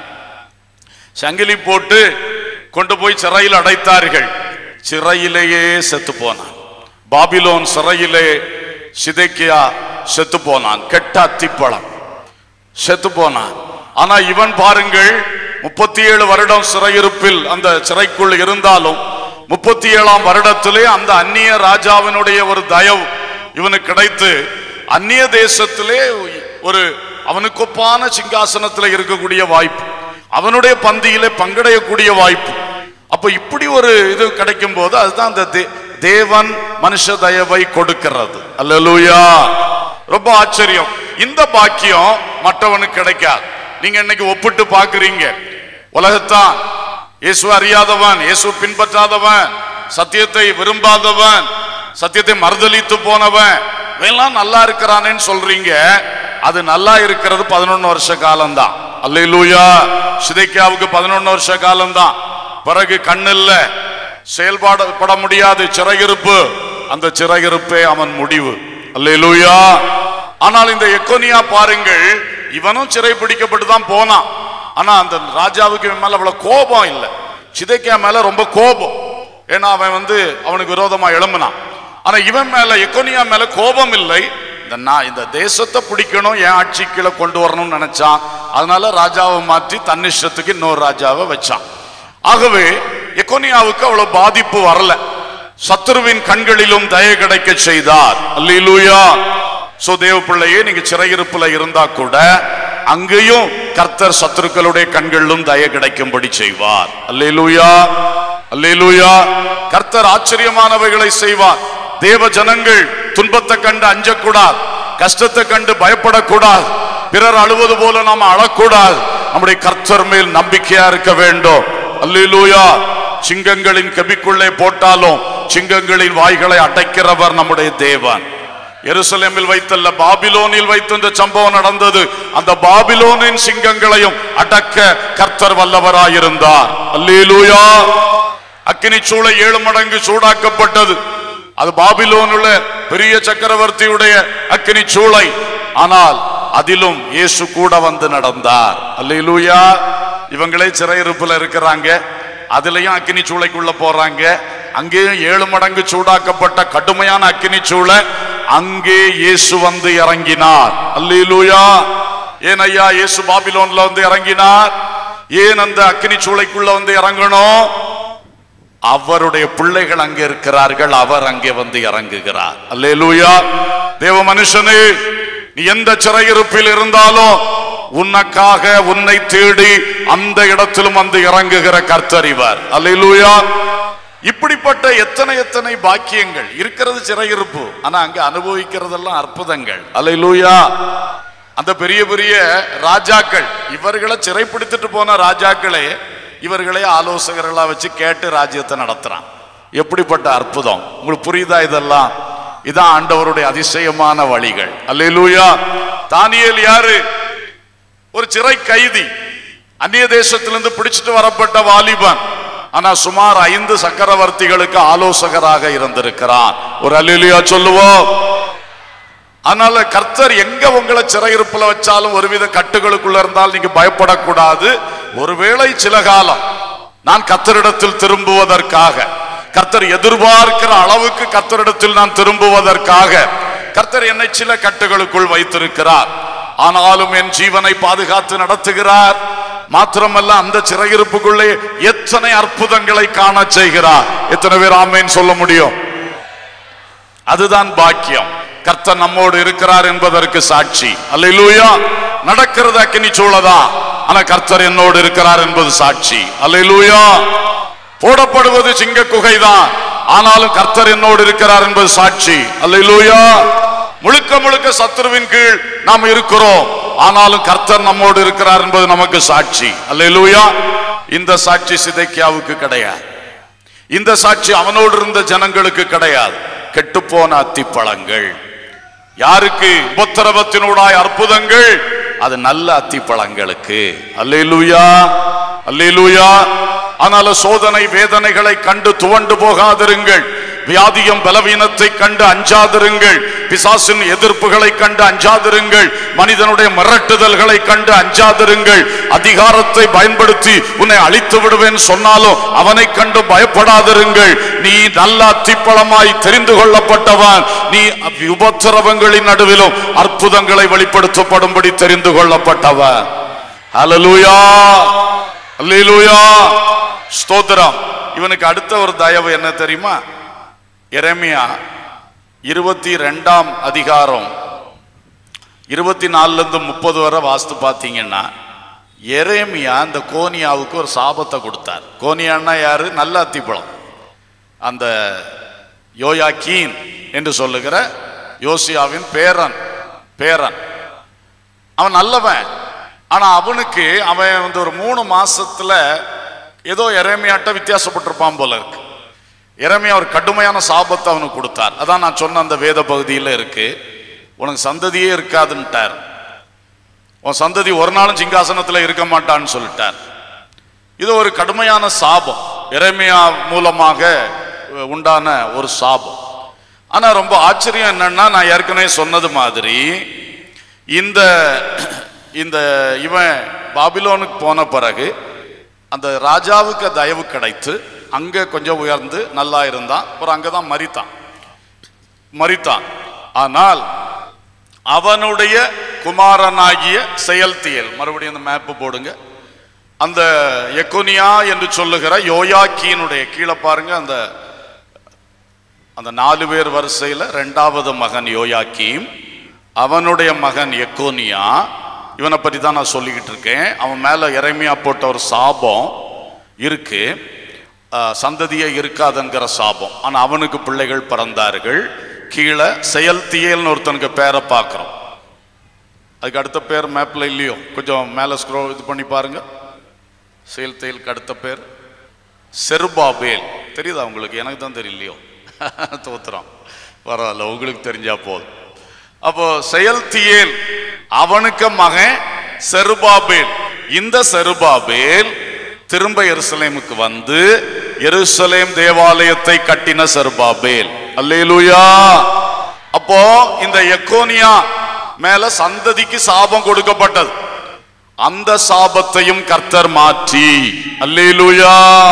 S1: சங்கிலி போட்டு கொண்டு போய் சிறையில் அடைத்தார்கள் சிறையிலேயே செத்து போனான் பாபிலோன் சிறையிலே சிதைக்கியா செத்து போனான் கெட்ட அத்திப்பழம் செத்து போனான் ஆனா இவன் பாருங்கள் முப்பத்தி ஏழு வருடம் சிறையிருப்பில் அந்த சிறைக்குள் இருந்தாலும் முப்பத்தி ஏழாம் வருடத்திலே அந்த அந்நிய ராஜாவினுடைய ஒரு தயவு இவனுக்கு கிடைத்து அந்நிய தேசத்திலே ஒரு அவனுக்கு ஒப்பான சிங்காசனத்தில் இருக்கக்கூடிய வாய்ப்பு அவனுடைய பந்தியிலே பங்கடையக்கூடிய வாய்ப்பு அப்ப இப்படி ஒரு இது கிடைக்கும் போது அதுதான் அந்த தே- தேவன் மனுஷ தயவை கொடுக்கிறது அல்லேலூயா ரொம்ப ஆச்சரியம் இந்த பாக்கியம் மற்றவனுக்கு கிடைக்காது நீங்க இன்னைக்கு ஒப்பிட்டு பாக்குறீங்க உலகத்தான் இயேசு அறியாதவன் இயேசு பின்பற்றாதவன் சத்தியத்தை விரும்பாதவன் சத்தியத்தை மறுதலித்து போனவன் இவெல்லாம் நல்லா இருக்கிறானேன்னு சொல்றீங்க அது நல்லா இருக்கிறது பதினொன்னு வருஷ காலம்தான் அல்லேலூயா சிதைக்காவுக்கு பதினொன்னு வருஷ காலம்தான் பிறகு கண்ணில்ல செயல்பாடு பட முடியாது சிறையிருப்பு அந்த சிறையிருப்பே அவன் முடிவு அல்லேலூயா ஆனால் இந்த எக்கோனியா பாருங்கள் இவனும் சிறை பிடிக்கப்பட்டு தான் போனான் ஆனா அந்த ராஜாவுக்கு இவன் மேல அவ்வளவு கோபம் இல்லை சிதைக்கா மேல ரொம்ப கோபம் ஏன்னா அவன் வந்து அவனுக்கு விரோதமா எழும்பினான் ஆனா இவன் மேல எக்கோனியா மேல கோபம் இல்லை இந்த நான் இந்த தேசத்தை பிடிக்கணும் என் ஆட்சி கீழே கொண்டு வரணும்னு நினைச்சான் அதனால ராஜாவை மாற்றி தன்னிஷ்டத்துக்கு இன்னொரு ராஜாவை வச்சான் ஆகவே எக்கோனியாவுக்கு அவ்வளவு பாதிப்பு வரல சத்துருவின் கண்களிலும் தயை கிடைக்க செய்தார் அல்லேலூயா சோ தேவ பிள்ளையே நீங்க சிறையிருப்புல இருந்தா கூட அங்கேயும் கர்த்தர் சத்துருக்களுடைய கண்களிலும் தய கிடைக்கும்படி செய்வார் அல்லேலூயா அல்லேலூயா கர்த்தர் ஆச்சரியமானவைகளை செய்வார் தேவ ஜனங்கள் துன்பத்தை கண்டு அஞ்சக்கூடாது கஷ்டத்தை கண்டு பயப்படக்கூடாது பிறர் அழுவது போல நாம் அழக்கூடாது நம்முடைய கர்த்தர் மேல் நம்பிக்கையா இருக்க வேண்டும் அல்லேலூயா சிங்கங்களின் கபிக்குள்ளே போட்டாலும் சிங்கங்களின் வாய்களை அடைக்கிறவர் நம்முடைய தேவன் எருசலேமில் வைத்தல்ல பாபிலோனில் வைத்து இந்த சம்பவம் நடந்தது அந்த பாபிலோனின் சிங்கங்களையும் அடக்க கர்த்தர் வல்லவராயிருந்தார் அல்லேலூயா அக்கினி சூளை ஏழு மடங்கு சூடாக்கப்பட்டது அது பாபிலோனுள்ள பெரிய சக்கரவர்த்தியுடைய அக்கினி சூளை ஆனால் அதிலும் இயேசு கூட வந்து நடந்தார் அல்லேலூயா இவங்களே சிறையிருப்புல இருக்கிறாங்க அதுலயும் அக்கினி சூளைக்குள்ள போறாங்க அங்கேயும் ஏழு மடங்கு சூடாக்கப்பட்ட கடுமையான அக்கினி சூளை அங்கே இயேசு வந்து இறங்கினார் அல்லேலூயா ஏன் ஐயா இயேசு பாபிலோன்ல வந்து இறங்கினார் ஏன் அந்த அக்கினி சூளைக்குள்ள வந்து இறங்கணும் அவருடைய பிள்ளைகள் அங்கே இருக்கிறார்கள் அவர் அங்கே வந்து இறங்குகிறார் அல்லேலூயா தேவ மனுஷனே நீ எந்த சிறையிருப்பில் இருந்தாலும் உனக்காக உன்னை தேடி அந்த இடத்திலும் வந்து இறங்குகிற கர்த்தர் இவர் அல்லேலூயா இப்படிப்பட்ட எத்தனை எத்தனை பாக்கியங்கள் இருக்கிறது சிறையிருப்பு ஆனா அங்க அனுபவிக்கிறதெல்லாம் அற்புதங்கள் அல்லேலூயா அந்த பெரிய பெரிய ராஜாக்கள் இவர்களை சிறைப்பிடித்துட்டு போன ராஜாக்களே இவர்களே ஆலோசகர்களா வச்சு கேட்டு ராஜ்யத்தை நடத்துறான் எப்படிப்பட்ட அற்புதம் உங்களுக்கு புரியுதா இதெல்லாம் இதான் ஆண்டவருடைய அதிசயமான வழிகள் அல்லேலூயா தானியேல் யாரு ஒரு சிறை கைதி அந்நிய தேசத்திலிருந்து பிடிச்சிட்டு வரப்பட்ட வாலிபன் ஆனா சுமார் ஐந்து சக்கரவர்த்திகளுக்கு ஆலோசகராக இருந்திருக்கிறான் ஒரு அல்லேலூயா சொல்லுவோம் அதனால கர்த்தர் எங்க உங்களை சிறையிருப்புல வச்சாலும் ஒருவித கட்டுகளுக்குள்ள இருந்தால் நீங்க பயப்படக்கூடாது ஒருவேளை சில காலம் நான் கர்த்தரிடத்தில் திரும்புவதற்காக கர்த்தர் எதிர்பார்க்கிற அளவுக்கு கர்த்தரிடத்தில் நான் திரும்புவதற்காக கர்த்தர் என்னை சில கட்டுகளுக்குள் வைத்திருக்கிறார் ஆனாலும் என் ஜீவனை பாதுகாத்து நடத்துகிறார் மாத்திரமல்ல அந்த சிறையிருப்புக்குள்ளே எத்தனை அற்புதங்களை காண செய்கிறார் எத்தனை பேர் ஆமேன்னு சொல்ல முடியும் அதுதான் பாக்கியம் கர்த்தர் நம்மோடு இருக்கிறார் என்பதற்கு சாட்சி அல்லேலூயா நடக்கிறது அக்கினி சூழதான் ஆனா கர்த்தர் என்னோடு இருக்கிறார் என்பது சாட்சி அல்லேலூயா போடப்படுவது சிங்க குகைதான் ஆனாலும் கர்த்தர் என்னோடு இருக்கிறார் என்பது சாட்சி அல்லேலூயா முழுக்க முழுக்க சத்துருவின் கீழ் நாம் இருக்கிறோம் ஆனாலும் கர்த்தர் நம்மோடு இருக்கிறார் என்பது நமக்கு சாட்சி அல்லேலூயா இந்த சாட்சி சிதைக்கியாவுக்கு கிடையாது இந்த சாட்சி அவனோடு இருந்த ஜனங்களுக்கு கிடையாது கெட்டுப்போன அத்திப்பழங்கள் யாருக்கு உபத்திரவத்தினூடாய் அற்புதங்கள் அது நல்ல அத்திப்பழங்களுக்கு அல்லேலூயா அல்லேலூயா ஆனால சோதனை வேதனைகளை கண்டு துவண்டு போகாதிருங்கள் வியாதியம் பலவீனத்தை கண்டு அஞ்சாதிருங்கள் பிசாசின் எதிர்ப்புகளை கண்டு அஞ்சாதிருங்கள் மனிதனுடைய மிரட்டுதல்களை கண்டு அஞ்சாதிருங்கள் அதிகாரத்தை பயன்படுத்தி உன்னை அழித்து விடுவேன் சொன்னாலும் அவனை கண்டு பயப்படாதிருங்கள் நீ நல்ல அத்திப்பழமாய் தெரிந்து கொள்ளப்பட்டவன் நீ உபத்திரவங்களின் நடுவிலும் அற்புதங்களை வெளிப்படுத்தப்படும்படி தெரிந்து கொள்ளப்பட்டவன் ஹalleluya அல்லேலூயா ஸ்தோத்திரம் இவனுக்கு அடுத்த ஒரு தயவு என்ன தெரியுமா எரேமியா இருபத்தி ரெண்டாம் அதிகாரம் இருபத்தி நாலுல இருந்து முப்பது வரை வாஸ்து பார்த்தீங்கன்னா எரேமியா இந்த கோனியாவுக்கு ஒரு சாபத்தை கொடுத்தார் கோனியான்னா யாரு நல்ல அத்திப்பழம் அந்த யோயாக்கீன் என்று சொல்லுகிற யோசியாவின் பேரன் பேரன் அவன் நல்லவன் ஆனா அவனுக்கு அவன் வந்து ஒரு மூணு மாசத்துல ஏதோ எரேமியாட்ட வித்தியாசப்பட்டிருப்பான் போல இருக்கு எரேமியா ஒரு கடுமையான சாபத்தை அவனுக்கு கொடுத்தார் அதான் நான் சொன்ன அந்த வேத பகுதியில் இருக்கு உனக்கு சந்ததியே இருக்காதுன்ட்டார் உன் சந்ததி ஒரு நாளும் சிங்காசனத்துல இருக்க மாட்டான்னு சொல்லிட்டார் இது ஒரு கடுமையான சாபம் எரேமியா மூலமாக அஹ், உண்டான ஒரு சாபம் ஆனா ரொம்ப ஆச்சரியம் என்னன்னா நான் ஏற்கனவே சொன்னது மாதிரி இந்த இந்த இவன் பாபிலோனுக்கு போன பிறகு அந்த ராஜாவுக்கு தயவு கிடைத்து அங்க கொஞ்சம் உயர்ந்து நல்லா இருந்தான் அப்புறம் அங்கதான் மரித்தான் மரித்தான் ஆனால் அவனுடைய குமாரனாகிய செயல்தியல் மறுபடியும் அந்த மேப்பு போடுங்க அந்த எக்கோனியா என்று சொல்லுகிற யோயாக்கியினுடைய கீழே பாருங்க அந்த அந்த நாலு பேர் வரிசையில் ரெண்டாவது மகன் யோயாக்கீம் அவனுடைய மகன் எக்கோனியா இவனை பற்றி தான் நான் சொல்லிக்கிட்டு இருக்கேன் அவன் மேலே இறைமையா போட்ட ஒரு சாபம் இருக்கு ஆஹ், சந்ததியே இருக்காதுங்கிற சாபம் ஆனால் அவனுக்கு பிள்ளைகள் பிறந்தார்கள் கீழே செயல்தியல்னு ஒருத்தனுக்கு பேரை பார்க்குறோம் அதுக்கு அடுத்த பேர் மேப்பில் இல்லையோ கொஞ்சம் மேலே ஸ்க்ரோ இது பண்ணி பாருங்க செயல்தியலுக்கு அடுத்த பேர் செருபாபேல் தெரியுதா உங்களுக்கு எனக்கு தான் தெரியலையோ தோத்துறோம் பரவாயில்ல உங்களுக்கு தெரிஞ்சா போதும் அப்போ செயல்தியேல் அவனுக்கு மகன் செருபாபேல் இந்த செருபாபேல் திரும்ப எருசலேமுக்கு வந்து எருசலேம் தேவாலயத்தை கட்டின செருபாபேல் அல்லேலூயா அப்போ இந்த எக்கோனியா மேல சந்ததிக்கு சாபம் கொடுக்கப்பட்டது அந்த சாபத்தையும் கர்த்தர் மாற்றி அல்லேலூயா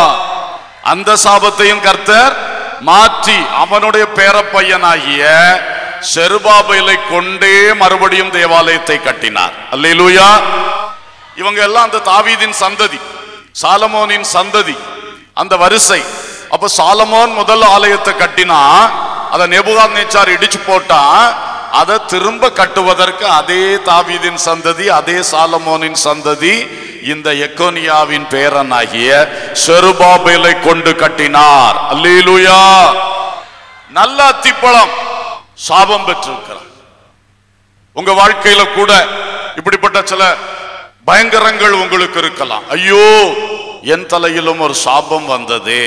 S1: அந்த சாபத்தையும் கர்த்தர் மாற்றி அவனுடைய பேரப்பையனாகிய செருபாபேலை கொண்டே மறுபடியும் தேவாலயத்தை கட்டினார் அல்லேலூயா இவங்க எல்லாம் அந்த தாவீதின் சந்ததி சாலமோனின் சந்ததி அந்த வரிசை அப்ப சாலமோன் முதல் ஆலயத்தை கட்டினா அதை நெபுகாத் நேச்சார் இடிச்சு போட்டா அதை திரும்ப கட்டுவதற்கு அதே தாவீதின் சந்ததி அதே சாலமோனின் சந்ததி இந்த எக்கோனியாவின் பேரனாகிய செருபாபேலை கொண்டு கட்டினார் அல்லேலூயா நல்ல அத்திப்பழம் சாபம் பெற்றிருக்கிறார் உங்க வாழ்க்கையில கூட இப்படிப்பட்ட சில பயங்கரங்கள் உங்களுக்கு இருக்கலாம் ஐயோ என் தலையிலும் ஒரு சாபம் வந்தது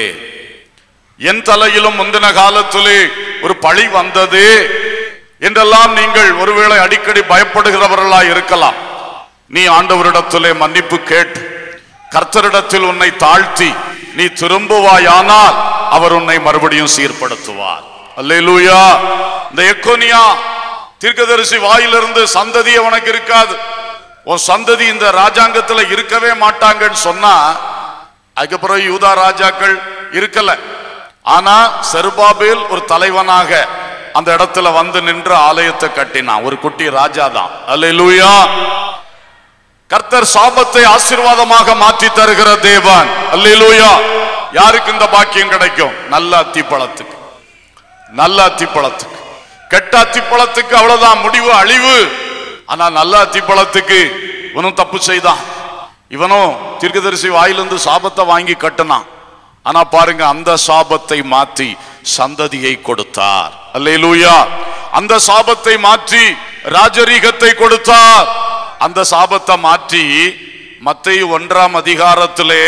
S1: என் தலையிலும் முந்தின காலத்திலே ஒரு பழி வந்தது என்றெல்லாம் நீங்கள் ஒருவேளை அடிக்கடி பயப்படுகிறவர்களா இருக்கலாம் நீ ஆண்டவரிடத்திலே மன்னிப்பு கேட்டு கர்த்தரிடத்தில் உன்னை தாழ்த்தி நீ திரும்புவாயானால் அவர் உன்னை மறுபடியும் சீர்படுத்துவார் அல்லேலூயா இந்த எக்கோனியா தீர்க்கதரிசி வாயிலிருந்து சந்ததி உனக்கு இருக்காது உன் சந்ததி இந்த ராஜாங்கத்துல இருக்கவே மாட்டாங்கன்னு சொன்னா அதுக்கப்புறம் யூதா ராஜாக்கள் இருக்கல ஆனா செருபாபேல் ஒரு தலைவனாக அந்த இடத்துல வந்து நின்று ஆலயத்தை கட்டினான் ஒரு குட்டி ராஜா தான் அல்லேலூயா கர்த்தர் சாபத்தை ஆசீர்வாதமாக மாற்றி தருகிற தேவன் அல்லேலூயா யாருக்கு இந்த பாக்கியம் கிடைக்கும் நல்ல அத்திப்பழத்துக்கு நல்ல அத்திப்பழத்துக்கு கெட்ட அத்திப்பழத்துக்கு அவ்வளவுதான் முடிவு அழிவு ஆனா நல்ல அத்திப்பழத்துக்கு இவனும் தப்பு செய்தான் இவனும் தீர்க்கதரிசி வாயிலிருந்து சாபத்தை வாங்கி கட்டினான் ஆனா பாருங்க அந்த சாபத்தை மாற்றி சந்ததியை கொடுத்தார் அல்லேலூயா அந்த சாபத்தை மாற்றி ராஜரீகத்தை கொடுத்தார் அந்த சாபத்தை மாற்றி மத்தேயு ஒன்றாம் அதிகாரத்திலே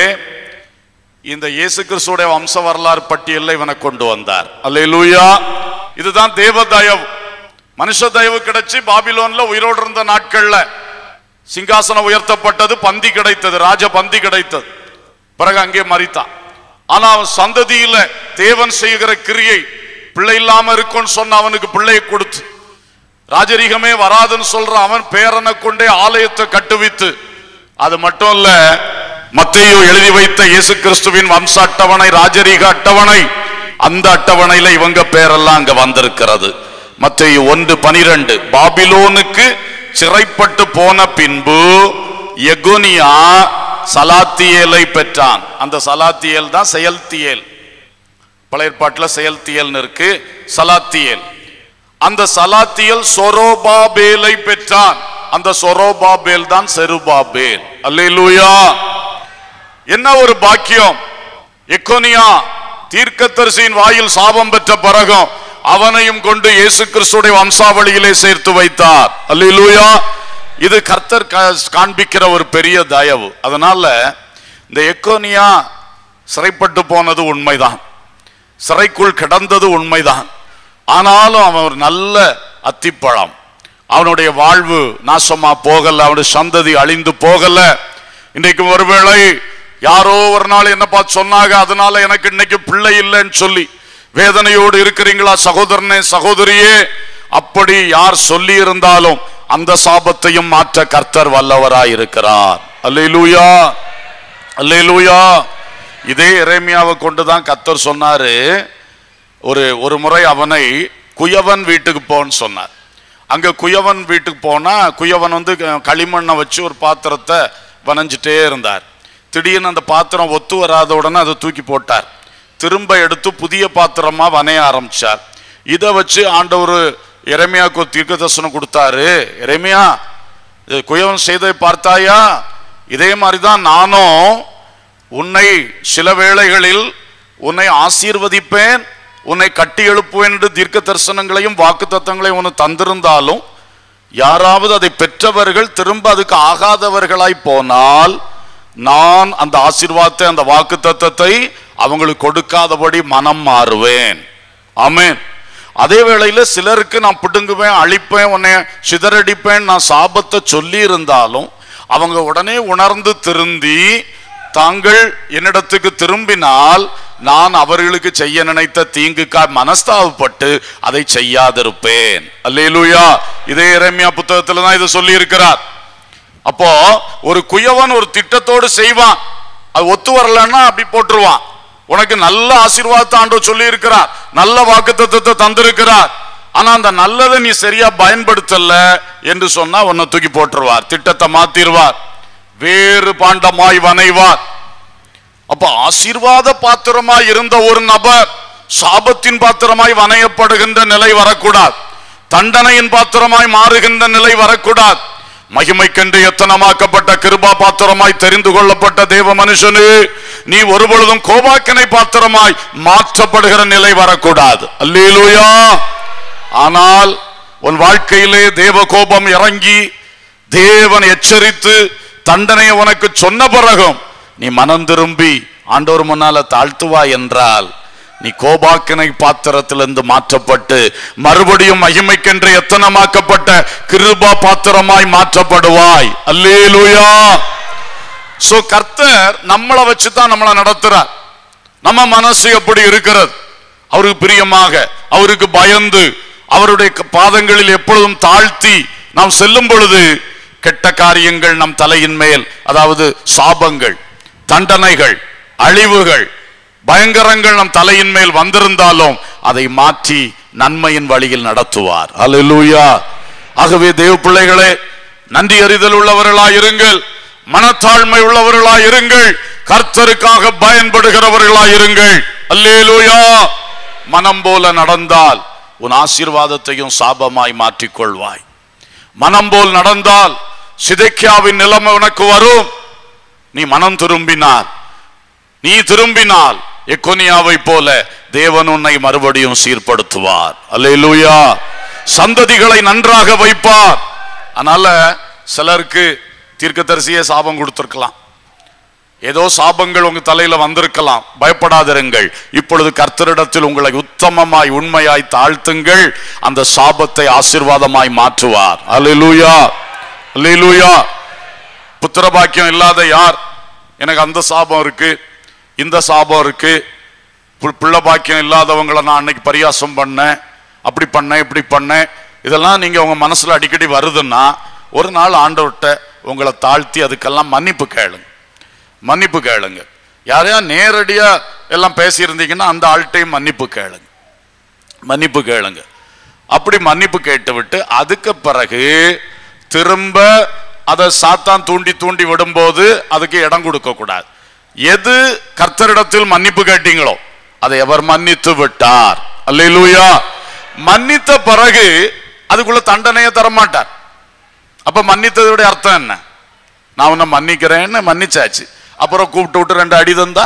S1: இந்த இயேசு கிறிஸ்துடைய வம்ச வரலாறு பட்டியலில் இவனை கொண்டு வந்தார் அல்லேலூயா இதுதான் தேவ தயவு மனுஷ தயவு கிடைச்சு பாபிலோன்ல உயிரோடு இருந்த நாட்கள்ல சிங்காசனம் உயர்த்தப்பட்டது பந்தி கிடைத்தது ராஜ பந்தி கிடைத்தது பிறகு அங்கே மறித்தான் ஆனா அவன் சந்ததியில தேவன் செய்கிற கிரியை பிள்ளை இல்லாம இருக்கும்னு சொன்ன அவனுக்கு பிள்ளையை கொடுத்து ராஜரீகமே வராதுன்னு சொல்ற அவன் பேரனை கொண்டே ஆலயத்தை கட்டுவித்து அது மட்டும் இல்ல மத்தேயு எழுதி வைத்த இயேசு கிறிஸ்துவின் வம்ச அட்டவணை ராஜரீக அட்டவணை அந்த அட்டவணையில இவங்க பேரெல்லாம் அங்க வந்திருக்கிறது மத்தேயு ஒன்று பனிரெண்டு பாபிலோனுக்கு சிறைப்பட்டு போன பின்பு எகுனியா சலாத்தியேலை பெற்றான் அந்த சலாத்தியேல் தான் செயல்தியேல் பழைய ஏற்பாட்டில் செயல்தியல்னு இருக்கு சலாத்தியேல் அந்த சலாத்தியல் சொரோபாபேலை பெற்றான் அந்த சொரோபாபேல் தான் செருபாபேல் அல்லேலூயா என்ன ஒரு பாக்கியம் எக்கோனியா தீர்க்கதரிசியின் வாயில் சாபம் பெற்ற பிறகும் அவனையும் கொண்டு இயேசு கிறிஸ்துடைய வம்சாவளியிலே சேர்த்து வைத்தார் அல்லேலூயா இது கர்த்தர் கா- காண்பிக்கிற ஒரு பெரிய தயவு அதனால இந்த எக்கோனியா சிறைப்பட்டு போனது உண்மைதான் சிறைக்குள் கிடந்தது உண்மைதான் ஆனாலும் அவன் ஒரு நல்ல அத்திப்பழம் அவனுடைய வாழ்வு நாசமா போகல அவனுடைய சந்ததி அழிந்து போகல இன்றைக்கு ஒருவேளை யாரோ ஒரு நாள் என்ன பார்த்து சொன்னாங்க அதனால எனக்கு இன்னைக்கு பிள்ளை இல்லைன்னு சொல்லி வேதனையோடு இருக்கிறீங்களா சகோதரனே சகோதரியே அப்படி யார் சொல்லி இருந்தாலும் அந்த சாபத்தையும் மாற்ற கர்த்தர் வல்லவராய் இருக்கிறார் அல்லேலூயா அல்லேலூயா இதே எரேமியாவை கொண்டு தான் கர்த்தர் சொன்னாரு ஒரு ஒரு முறை அவனை குயவன் வீட்டுக்கு போன்னு சொன்னார் அங்க குயவன் வீட்டுக்கு போனா குயவன் வந்து க- களிமண்ணை வச்சு ஒரு பாத்திரத்தை வனைஞ்சிட்டே இருந்தார் திடீர்னு அந்த பாத்திரம் ஒத்து வராத உடனே அதை தூக்கி போட்டார் திரும்ப எடுத்து புதிய பாத்திரமா வனைய ஆரம்பிச்சார் இதை வச்சு ஆண்டவர் எரேமியாவுக்கு ஒரு தீர்க்க தரிசனம் கொடுத்தாரு எரேமியா இது குயவன் செய்ததை பார்த்தாயா இதே மாதிரி தான் நானும் உன்னை சில வேளைகளில் உன்னை ஆசீர்வதிப்பேன் உன்னை கட்டி எழுப்புவேன் என்று தீர்க்க தரிசனங்களையும் வாக்கு தத்தங்களையும் உனக்கு தந்திருந்தாலும் யாராவது அதை பெற்றவர்கள் திரும்ப அதுக்கு ஆகாதவர்களாய் போனால் நான் அந்த ஆசீர்வாதத்தை அந்த வாக்கு தத்தத்தை அவங்களுக்கு கொடுக்காதபடி மனம் மாறுவேன் ஆமென் அதே வேளையில சிலருக்கு நான் பிடுங்குவேன் அழிப்பேன் உன்னை சிதறடிப்பேன் நான் சாபத்தை சொல்லி இருந்தாலும் அவங்க உடனே உணர்ந்து திருந்தி தாங்கள் என்னிடத்துக்கு திரும்பினால் நான் அவர்களுக்கு செய்ய நினைத்த தீங்குக்காய் மனஸ்தாபப்பட்டு அதை செய்யாதிருப்பேன் அல்லேலூயா இதே இரம்யா புத்தகத்துல தான் இதை சொல்லி இருக்கிறார் அப்போ ஒரு குயவன் ஒரு திட்டத்தோடு செய்வான் அது ஒத்து வரலன்னா அப்படி போட்டுருவான் உனக்கு நல்ல ஆசீர்வாதத்தை ஆண்டவர் சொல்லி இருக்கிறார் நல்ல வாக்குத்தத்தத்தை தந்திருக்கிறார் ஆனா அந்த நல்லதை நீ சரியா பயன்படுத்தல என்று சொன்னா உன்னை தூக்கி போட்டுருவார் திட்டத்தை மாத்திருவார் வேறு பாண்டமாய் வனைவார் அப்ப ஆசீர்வாத பாத்திரமாய் இருந்த ஒரு நபர் சாபத்தின் பாத்திரமாய் வனையப்படுகின்ற நிலை வரக்கூடாது தண்டனையின் பாத்திரமாய் மாறுகின்ற நிலை வரக்கூடாது மகிமைக்கென்று எத்தனமாக்கப்பட்ட கிருபா பாத்திரமாய் தெரிந்து கொள்ளப்பட்ட தேவ மனுஷனு நீ ஒருபொழுதும் கோபாக்கினை பாத்திரமாய் மாற்றப்படுகிற நிலை வரக்கூடாது அல்லேலூயா ஆனால் உன் வாழ்க்கையிலே தேவ கோபம் இறங்கி தேவன் எச்சரித்து தண்டனையை உனக்கு சொன்ன பிறகும் நீ மனம் திரும்பி ஆண்டவர் முன்னால தாழ்த்துவா என்றால் நீ கோபாக்கினை பாத்திரத்திலிருந்து மாற்றப்பட்டு மறுபடியும் மகிமைக்கென்று எத்தனமாக்கப்பட்ட கிருபா பாத்திரமாய் மாற்றப்படுவாய் அல்லேலூயா சோ கர்த்தர் நம்மளை வச்சு தான் நம்மளை நடத்துறார் நம்ம மனசு எப்படி இருக்கிறது அவருக்கு பிரியமாக அவருக்கு பயந்து அவருடைய க- பாதங்களில் எப்பொழுதும் தாழ்த்தி நாம் செல்லும் பொழுது கெட்ட காரியங்கள் நம் தலையின் மேல் அதாவது சாபங்கள் தண்டனைகள் அழிவுகள் பயங்கரங்கள் நம் தலையின் மேல் வந்திருந்தாலும் அதை மாற்றி நன்மையின் வழியில் நடத்துவார் அல்லேலூயா ஆகவே தேவ பிள்ளைகளே நன்றி அறிதல் உள்ளவர்களாய் இருங்கள் மனத்தாழ்மை உள்ளவர்களாய் இருங்கள் கர்த்தருக்காக பயன்படுகிறவர்களாய் இருங்கள் அல்லேலூயா மனம் போல நடந்தால் உன் ஆசீர்வாதத்தையும் சாபமாய் மாற்றிக்கொள்வாய் மனம் போல் நடந்தால் சிதைக்கியாவின் நிலைமை உனக்கு வரும் நீ மனம் திரும்பினால் நீ திரும்பினால் எக்கோனியாவை போல தேவன் உன்னை மறுபடியும் சீர்படுத்துவார் அல்லேலூயா சந்ததிகளை நன்றாக வைப்பார் அதனால சிலருக்கு தீர்க்கதரிசியே சாபம் கொடுத்திருக்கலாம் ஏதோ சாபங்கள் உங்க தலையில வந்திருக்கலாம் பயப்படாதிருங்கள் இப்பொழுது கர்த்தரிடத்தில் உங்களை உத்தமமாய் உண்மையாய் தாழ்த்துங்கள் அந்த சாபத்தை ஆசீர்வாதமாய் மாற்றுவார் அல்லேலூயா அல்லேலூயா புத்திர பாக்கியம் இல்லாத யார் எனக்கு அந்த சாபம் இருக்கு இந்த சாபம் இருக்கு பு- பிள்ளை பாக்கியம் இல்லாதவங்களை நான் அன்னைக்கு பரியாசம் பண்ணேன் அப்படி பண்ணேன் இப்படி பண்ணேன் இதெல்லாம் நீங்க உங்க மனசுல அடிக்கடி வருதுன்னா ஒரு நாள் ஆண்டவர்கிட்ட உங்களை தாழ்த்தி அதுக்கெல்லாம் மன்னிப்பு கேளுங்க மன்னிப்பு கேளுங்க யாரையா நேரடியா எல்லாம் பேசியிருந்தீங்கன்னா அந்த ஆள்கிட்டையும் மன்னிப்பு கேளுங்க மன்னிப்பு கேளுங்க அப்படி மன்னிப்பு கேட்டு விட்டு அதுக்கு பிறகு திரும்ப அதை சாத்தான் தூண்டி தூண்டி விடும்போது அதுக்கு இடம் கொடுக்க கூடாது எது கர்த்தரிடத்தில் மன்னிப்பு கேட்டீங்களோ அதை எவர் மன்னித்து விட்டார் அல்லேலூயா மன்னித்த பிறகு அதுக்குள்ள தண்டனையை தர மாட்டார் அப்ப மன்னித்ததோட அர்த்தம் என்ன நான் உன்னை மன்னிக்கிறேன்னு மன்னிச்சாச்சு அப்புறம் கூப்பிட்டு விட்டு ரெண்டு அடி தந்தா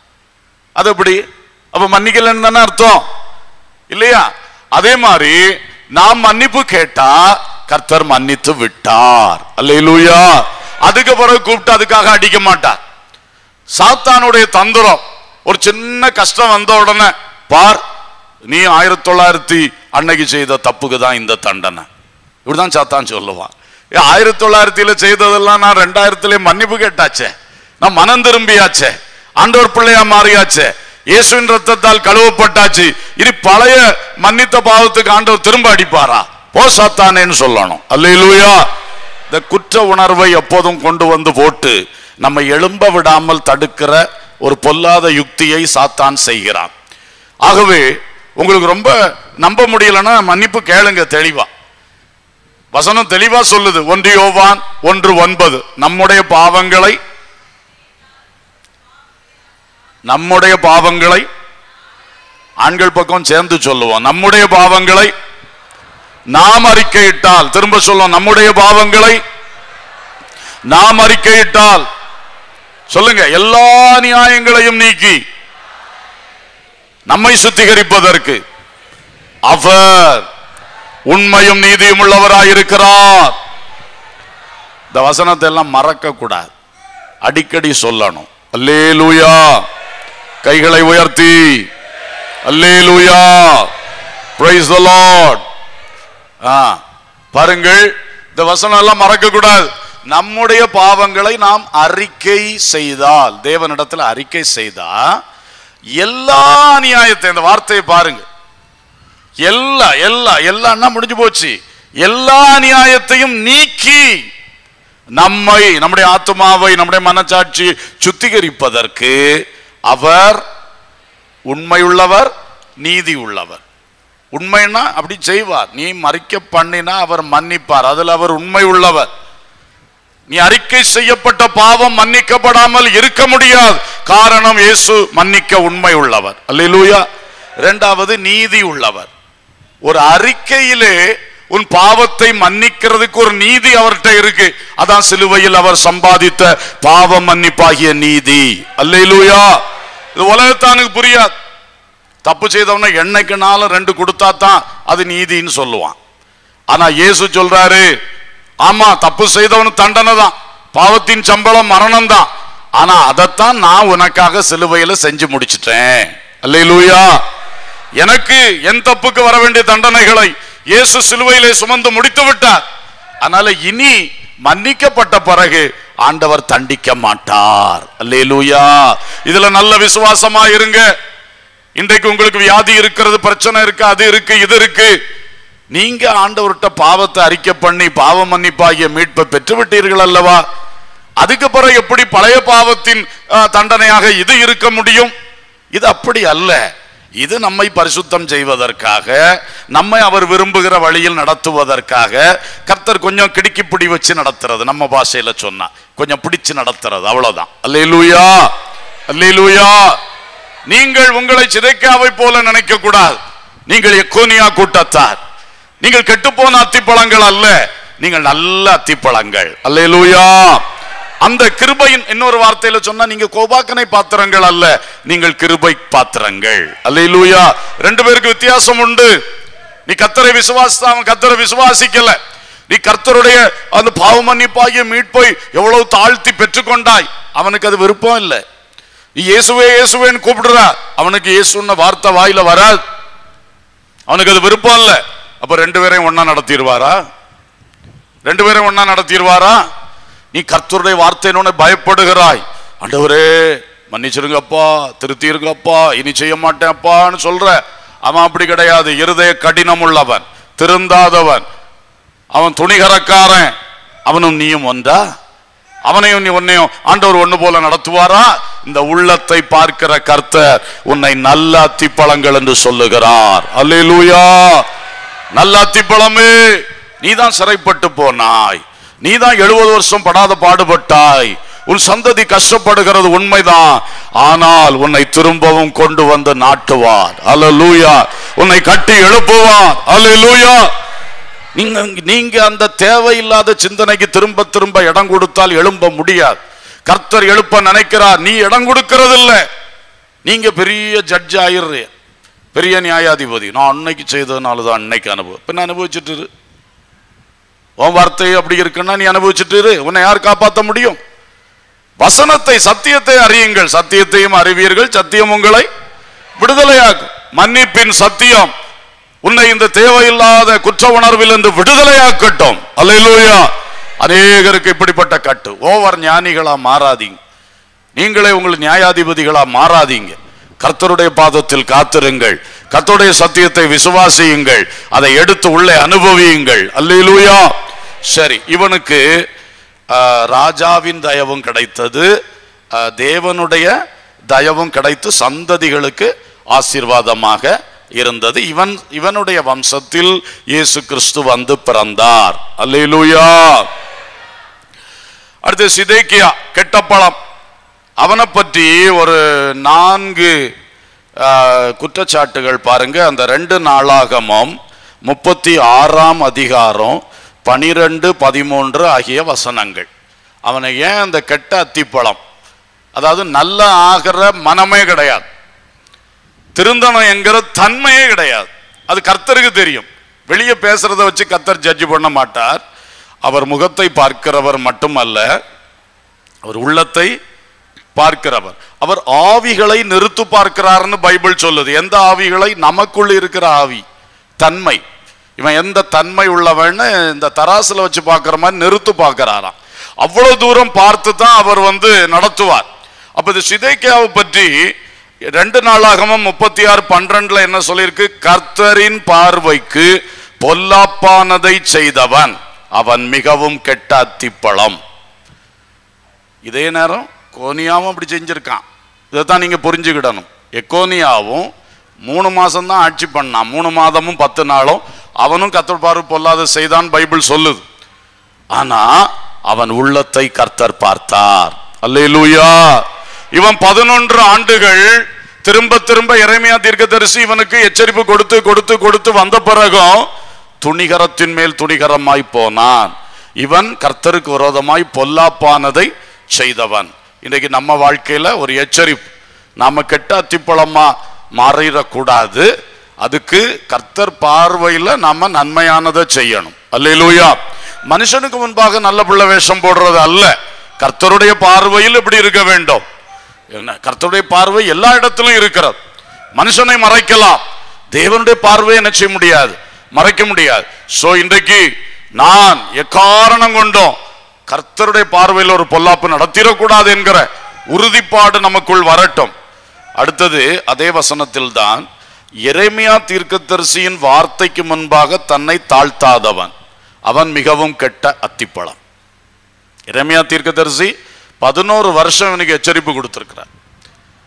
S1: அது எப்படி அப்ப மன்னிக்கலன்னு தானே அர்த்தம் இல்லையா அதே மாதிரி நாம் மன்னிப்பு கேட்டா கர்த்தர் மன்னித்து விட்டார் அல்லேலூயா அதுக்கு பிறகு கூப்பிட்டு அதுக்காக அடிக்க மாட்டார் சாத்தானுடைய தந்திரம் ஒரு சின்ன கஷ்டம் வந்த உடனே பார் நீ ஆயிரத்தி தொள்ளாயிரத்தி அன்னைக்கு செய்த தப்புக்கு தான் இந்த தண்டனை இப்படிதான் சாத்தான் சொல்லுவான் ஏ, ஆயிரத்தி தொள்ளாயிரத்தில செய்ததெல்லாம் நான் ரெண்டாயிரத்திலே மன்னிப்பு கேட்டாச்சே நான் மனம் திரும்பியாச்சே ஆண்டவர் பிள்ளையா மாறியாச்சே இயேசுவின் ரத்தத்தால் கழுவப்பட்டாச்சு இனி பழைய மன்னித்த பாவத்துக்கு ஆண்டவர் திரும்ப அடிப்பாரா போ சாத்தானேன்னு சொல்லணும் அல்லேலூயா இந்த குற்ற உணர்வை எப்போதும் கொண்டு வந்து போட்டு நம்ம எழும்ப விடாமல் தடுக்கிற ஒரு பொல்லாத யுக்தியை சாத்தான் செய்கிறான் ஆகவே உங்களுக்கு ரொம்ப நம்ப முடியலன்னா மன்னிப்பு கேளுங்க தெளிவா வசனம் தெளிவா சொல்லுது ஒன்று யோவான் ஒன்று ஒன்பது நம்முடைய பாவங்களை நம்முடைய பாவங்களை ஆண்கள் பக்கம் சேர்ந்து சொல்லுவோம் நம்முடைய பாவங்களை நாம் அறிக்கையிட்டால் திரும்ப சொல்லுவோம் நம்முடைய பாவங்களை நாம் அறிக்கையிட்டால் சொல்லுங்க எல்லா நியாயங்களையும் நீக்கி நம்மை சுத்திகரிப்பதற்கு அவர் உண்மையும் நீதியும் உள்ளவராயிருக்கிறார் இந்த வசனத்தை எல்லாம் மறக்க கூடாது அடிக்கடி சொல்லணும் அல்லேலூயா கைகளை உயர்த்தி அல்லேலூயா praise the lord ஆ பாருங்கள் இந்த வசனம் எல்லாம் மறக்க கூடாது நம்முடைய பாவங்களை நாம் அறிக்கை செய்தால் தேவனிடத்தில் அறிக்கை செய்தா எல்லா நியாயத்தை இந்த வார்த்தையை பாருங்க எல்லா எல்லா எல்லாம்னா முடிஞ்சு போச்சு எல்லா நியாயத்தையும் நீக்கி நம்மை நம்முடைய ஆத்மாவை நம்முடைய மனச்சாட்சி சுத்திகரிப்பதற்கு அவர் உண்மையுள்ளவர் நீதி உள்ளவர் உண்மைன்னா அப்படி செய்வார் நீ மறிக்க பண்ணினா அவர் மன்னிப்பார் அதில் அவர் உண்மை உள்ளவர் நீ அறிக்கை செய்யப்பட்ட பாவம் மன்னிக்கப்படாமல் இருக்க முடியாது காரணம் இயேசு மன்னிக்க உண்மை உள்ளவர் அல்லேலூயா இரண்டாவது நீதி உள்ளவர் ஒரு அறிக்கையிலே உன் பாவத்தை மன்னிக்கிறதுக்கு ஒரு நீதி அவர்கிட்ட இருக்கு அதான் சிலுவையில் அவர் சம்பாதித்த பாவ மன்னிப்பாகிய நீதி அல்லேலூயா இது உலகத்தானுக்கு புரியாது தப்பு செய்தவன என்னைக்குனாலும் ரெண்டு கொடுத்தா தான் அது நீதின்னு சொல்லுவான் ஆனா இயேசு சொல்றாரு ஆமா தப்பு செய்தவனு தண்டனை தான் பாவத்தின் சம்பளம் மரணம் தான் ஆனா அதைத்தான் நான் உனக்காக சிலுவையில செஞ்சு முடிச்சிட்டேன் அல்லேலூயா எனக்கு என் தப்புக்கு வர வேண்டிய தண்டனைகளை இயேசு சிலுவையிலே சுமந்து முடித்து விட்டார் அதனால இனி மன்னிக்கப்பட்ட பிறகு ஆண்டவர் தண்டிக்க மாட்டார் அல்லேலூயா இதுல நல்ல விசுவாசமா இருங்க இன்றைக்கு உங்களுக்கு வியாதி இருக்கிறது பிரச்சனை இருக்கு அது இருக்கு இது இருக்கு நீங்க ஆண்டவர்கிட்ட பாவத்தை அறிக்கை பண்ணி பாவ மன்னிப்பாகிய மீட்பை பெற்று விட்டீர்கள் அல்லவா அதுக்கு பிறகு எப்படி பழைய பாவத்தின் ஆ, தண்டனையாக இது இருக்க முடியும் இது அப்படி அல்ல இது நம்மை பரிசுத்தம் செய்வதற்காக நம்மை அவர் விரும்புகிற வழியில் நடத்துவதற்காக கர்த்தர் கொஞ்சம் கிடுக்கி பிடி வச்சு நடத்துறது நம்ம பாஷையில சொன்னா கொஞ்சம் பிடிச்சு நடத்துறது அவ்வளவுதான் அல்லேலூயா அல்லேலூயா நீங்கள் உங்களை சிதைக்காவை போல நினைக்க கூடாது நீங்கள் எக்கோனியா கூட்டத்தார் நீங்கள் கெட்டுப்போன அத்திப்பழங்கள் அல்ல நீங்கள் நல்ல அத்திப்பழங்கள் அல்லேலூயா அந்த கிருபையின் இன்னொரு வார்த்தையில சொன்னா நீங்க கோபாக்கனை பாத்திரங்கள் அல்ல நீங்கள் கிருபை பாத்திரங்கள் அல்லேலூயா ரெண்டு பேருக்கு வித்தியாசம் உண்டு நீ கத்தரை விசுவாசித்த அவன் கத்தரை விசுவாசிக்கல நீ கர்த்தருடைய அந்த பாவ மன்னிப்பாகிய மீட்பை எவ்வளவு தாழ்த்தி பெற்றுக்கொண்டாய் அவனுக்கு அது விருப்பம் இல்லை நீ இயேசுவே இயேசுவேன்னு கூப்பிடுறா அவனுக்கு இயேசுன்ன வார்த்தை வாயில வராது அவனுக்கு அது விருப்பம் இல்ல அப்ப ரெண்டு பேரையும் ஒண்ணா நடத்திடுவாரா ரெண்டு பேரையும் ஒண்ணா நடத்திடுவாரா நீ கர்த்தருடைய வார்த்தையினோட பயப்படுகிறாய் ஆண்டவரே மன்னிச்சிருங்கப்பா திருத்திருங்கப்பா இனி செய்ய மாட்டேன் அப்பான்னு சொல்ற அவன் அப்படி கிடையாது இருதய கடினம் உள்ளவன் திருந்தாதவன் அவன் துணிகரக்காரன் அவனும் நீயும் ஒன்றா அவனையும் நீ உன்னையும் ஆண்டவர் ஒண்ணு போல நடத்துவாரா இந்த உள்ளத்தை பார்க்கிற கர்த்தர் உன்னை நல்ல அத்திப்பழங்கள் என்று சொல்லுகிறார் அல்லேலூயா நல்ல அத்திப்பழமே நீதான் சிறைப்பட்டு போனாய் நீதான் எழுபது வருஷம் படாத பாடுபட்டாய் உன் சந்ததி கஷ்டப்படுகிறது உண்மைதான் ஆனால் உன்னை திரும்பவும் கொண்டு வந்து நாட்டுவார் அல்லேலூயா உன்னை கட்டி எழுப்புவார் அல்லேலூயா நீங்க நீங்க அந்த தேவையில்லாத சிந்தனைக்கு திரும்ப திரும்ப இடம் கொடுத்தால் எழும்ப முடியாது கர்த்தர் எழுப்ப நினைக்கிறார் நீ இடம் கொடுக்கிறது இல்ல நீங்க பெரிய ஜட்ஜ் ஆயிடுறீ பெரிய நியாயாதிபதி நான் அன்னைக்கு செய்ததுனால தான் அன்னைக்கு அனுபவம் பின்ன அனுபவிச்சுட்டு இரு. உன் வார்த்தை அப்படி இருக்குன்னா நீ அனுபவிச்சுட்டு இரு. உன்னை யார் காப்பாற்ற முடியும் வசனத்தை சத்தியத்தை அறியுங்கள் சத்தியத்தையும் அறிவீர்கள் சத்தியம் உங்களை விடுதலையாக்கும் மன்னிப்பின் சத்தியம் உன்னை இந்த தேவையில்லாத குற்ற உணர்வில் இருந்து விடுதலையாக்கட்டும் அல்லேலூயா அநேகருக்கு இப்படிப்பட்ட கட்டு ஓவர் ஞானிகளா மாறாதீங்க நீங்களே உங்கள் நியாயாதிபதிகளா மாறாதீங்க கர்த்தருடைய பாதத்தில் காத்திருங்கள் கர்த்தருடைய சத்தியத்தை விசுவாசியுங்கள் அதை எடுத்து உள்ளே அனுபவியுங்கள் அல்லேலூயா சரி இவனுக்கு ஆஹ், ராஜாவின் தயவும் கிடைத்தது ஆஹ், தேவனுடைய தயவும் கிடைத்து சந்ததிகளுக்கு ஆசீர்வாதமாக இருந்தது இவன் இவனுடைய வம்சத்தில் இயேசு கிறிஸ்து வந்து பிறந்தார் அல்லேலூயா அடுத்து சிதேக்கியா கெட்டப்பழம் அவனை பற்றி ஒரு நான்கு ஆஹ், குற்றச்சாட்டுகள் பாருங்க அந்த ரெண்டு நாளாகமும் முப்பத்தி ஆறாம் அதிகாரம் பனிரெண்டு பதிமூன்று ஆகிய வசனங்கள் அவனை ஏன் அந்த கெட்ட அத்திப்பழம் அதாவது நல்ல ஆகிற மனமே கிடையாது திருந்தனம் என்கிற தன்மையே கிடையாது அது கர்த்தருக்கு தெரியும் வெளியே பேசுறத வச்சு கர்த்தர் ஜட்ஜ் பண்ண மாட்டார் அவர் முகத்தை பார்க்கிறவர் மட்டுமல்ல அவர் உள்ளத்தை பார்க்கிறவர் அவர் ஆவிகளை நிறுத்து பார்க்கிறார்னு பைபிள் சொல்லுது எந்த ஆவிகளை நமக்குள்ள இருக்கிற ஆவி தன்மை இவன் எந்த தன்மை உள்ளவன்னு இந்த தராசுல வச்சு பார்க்கிற மாதிரி நிறுத்து பார்க்கிறாராம் அவ்வளவு தூரம் பார்த்து தான் அவர் வந்து நடத்துவார் அப்ப இது சிதைக்கியாவை பற்றி ரெண்டு நாளாகமும் முப்பத்தி ஆறு பன்னிரண்டுல என்ன சொல்லியிருக்கு கர்த்தரின் பார்வைக்கு பொல்லாப்பானதை செய்தவன் அவன் மிகவும் கெட்ட அத்திப்பழம் இதே நேரம் கோனியாவும் அப்படி செஞ்சிருக்கான் இதைத்தான் நீங்க புரிஞ்சுக்கிடணும் எக்கோனியாவும் மூணு மாசம் தான் ஆட்சி பண்ணான் மூணு மாதமும் பத்து நாளும் அவனும் கத்தர் பார்வை பொல்லாத செய்தான் பைபிள் சொல்லுது ஆனா அவன் உள்ளத்தை கர்த்தர் பார்த்தார் அல்லேலூயா இவன் பதினொன்று ஆண்டுகள் திரும்ப திரும்ப இறைமையா தீர்க்கதரிசி இவனுக்கு எச்சரிப்பு கொடுத்து கொடுத்து கொடுத்து வந்த பிறகும் துணிகரத்தின் மேல் துணிகரமாய் போனான் இவன் கர்த்தருக்கு விரோதமாய் பொல்லாப்பானதை செய்தவன் இன்னைக்கு நம்ம வாழ்க்கையில ஒரு எச்சரிப்பு நாம கெட்ட அத்திப்பழமா மாறிடக்கூடாது அதுக்கு கர்த்தர் பார்வையில நாம நன்மையானதை செய்யணும் அல்லேலூயா மனுஷனுக்கு முன்பாக நல்ல பிள்ளை வேஷம் போடுறது அல்ல கர்த்தருடைய பார்வையில் இப்படி இருக்க வேண்டும் என்ன கர்த்தருடைய பார்வை எல்லா இடத்திலும் இருக்கிறது மனுஷனை மறைக்கலாம் தேவனுடைய பார்வையை என்ன செய்ய முடியாது மறைக்க முடியாது சோ இன்றைக்கு நான் எக்காரணம் கொண்டும் கர்த்தருடைய பார்வையில் ஒரு பொல்லாப்பு நடத்திடக்கூடாது என்கிற உறுதிப்பாடு நமக்குள் வரட்டும் அடுத்தது அதே வசனத்தில் தான் எரேமியா தீர்க்கதரிசியின் வார்த்தைக்கு முன்பாக தன்னை தாழ்த்தாதவன் அவன் மிகவும் கெட்ட அத்திப்பழம் எரேமியா தீர்க்கதரிசி பதினோரு வருஷம் இவனுக்கு எச்சரிப்பு கொடுத்திருக்கிறார்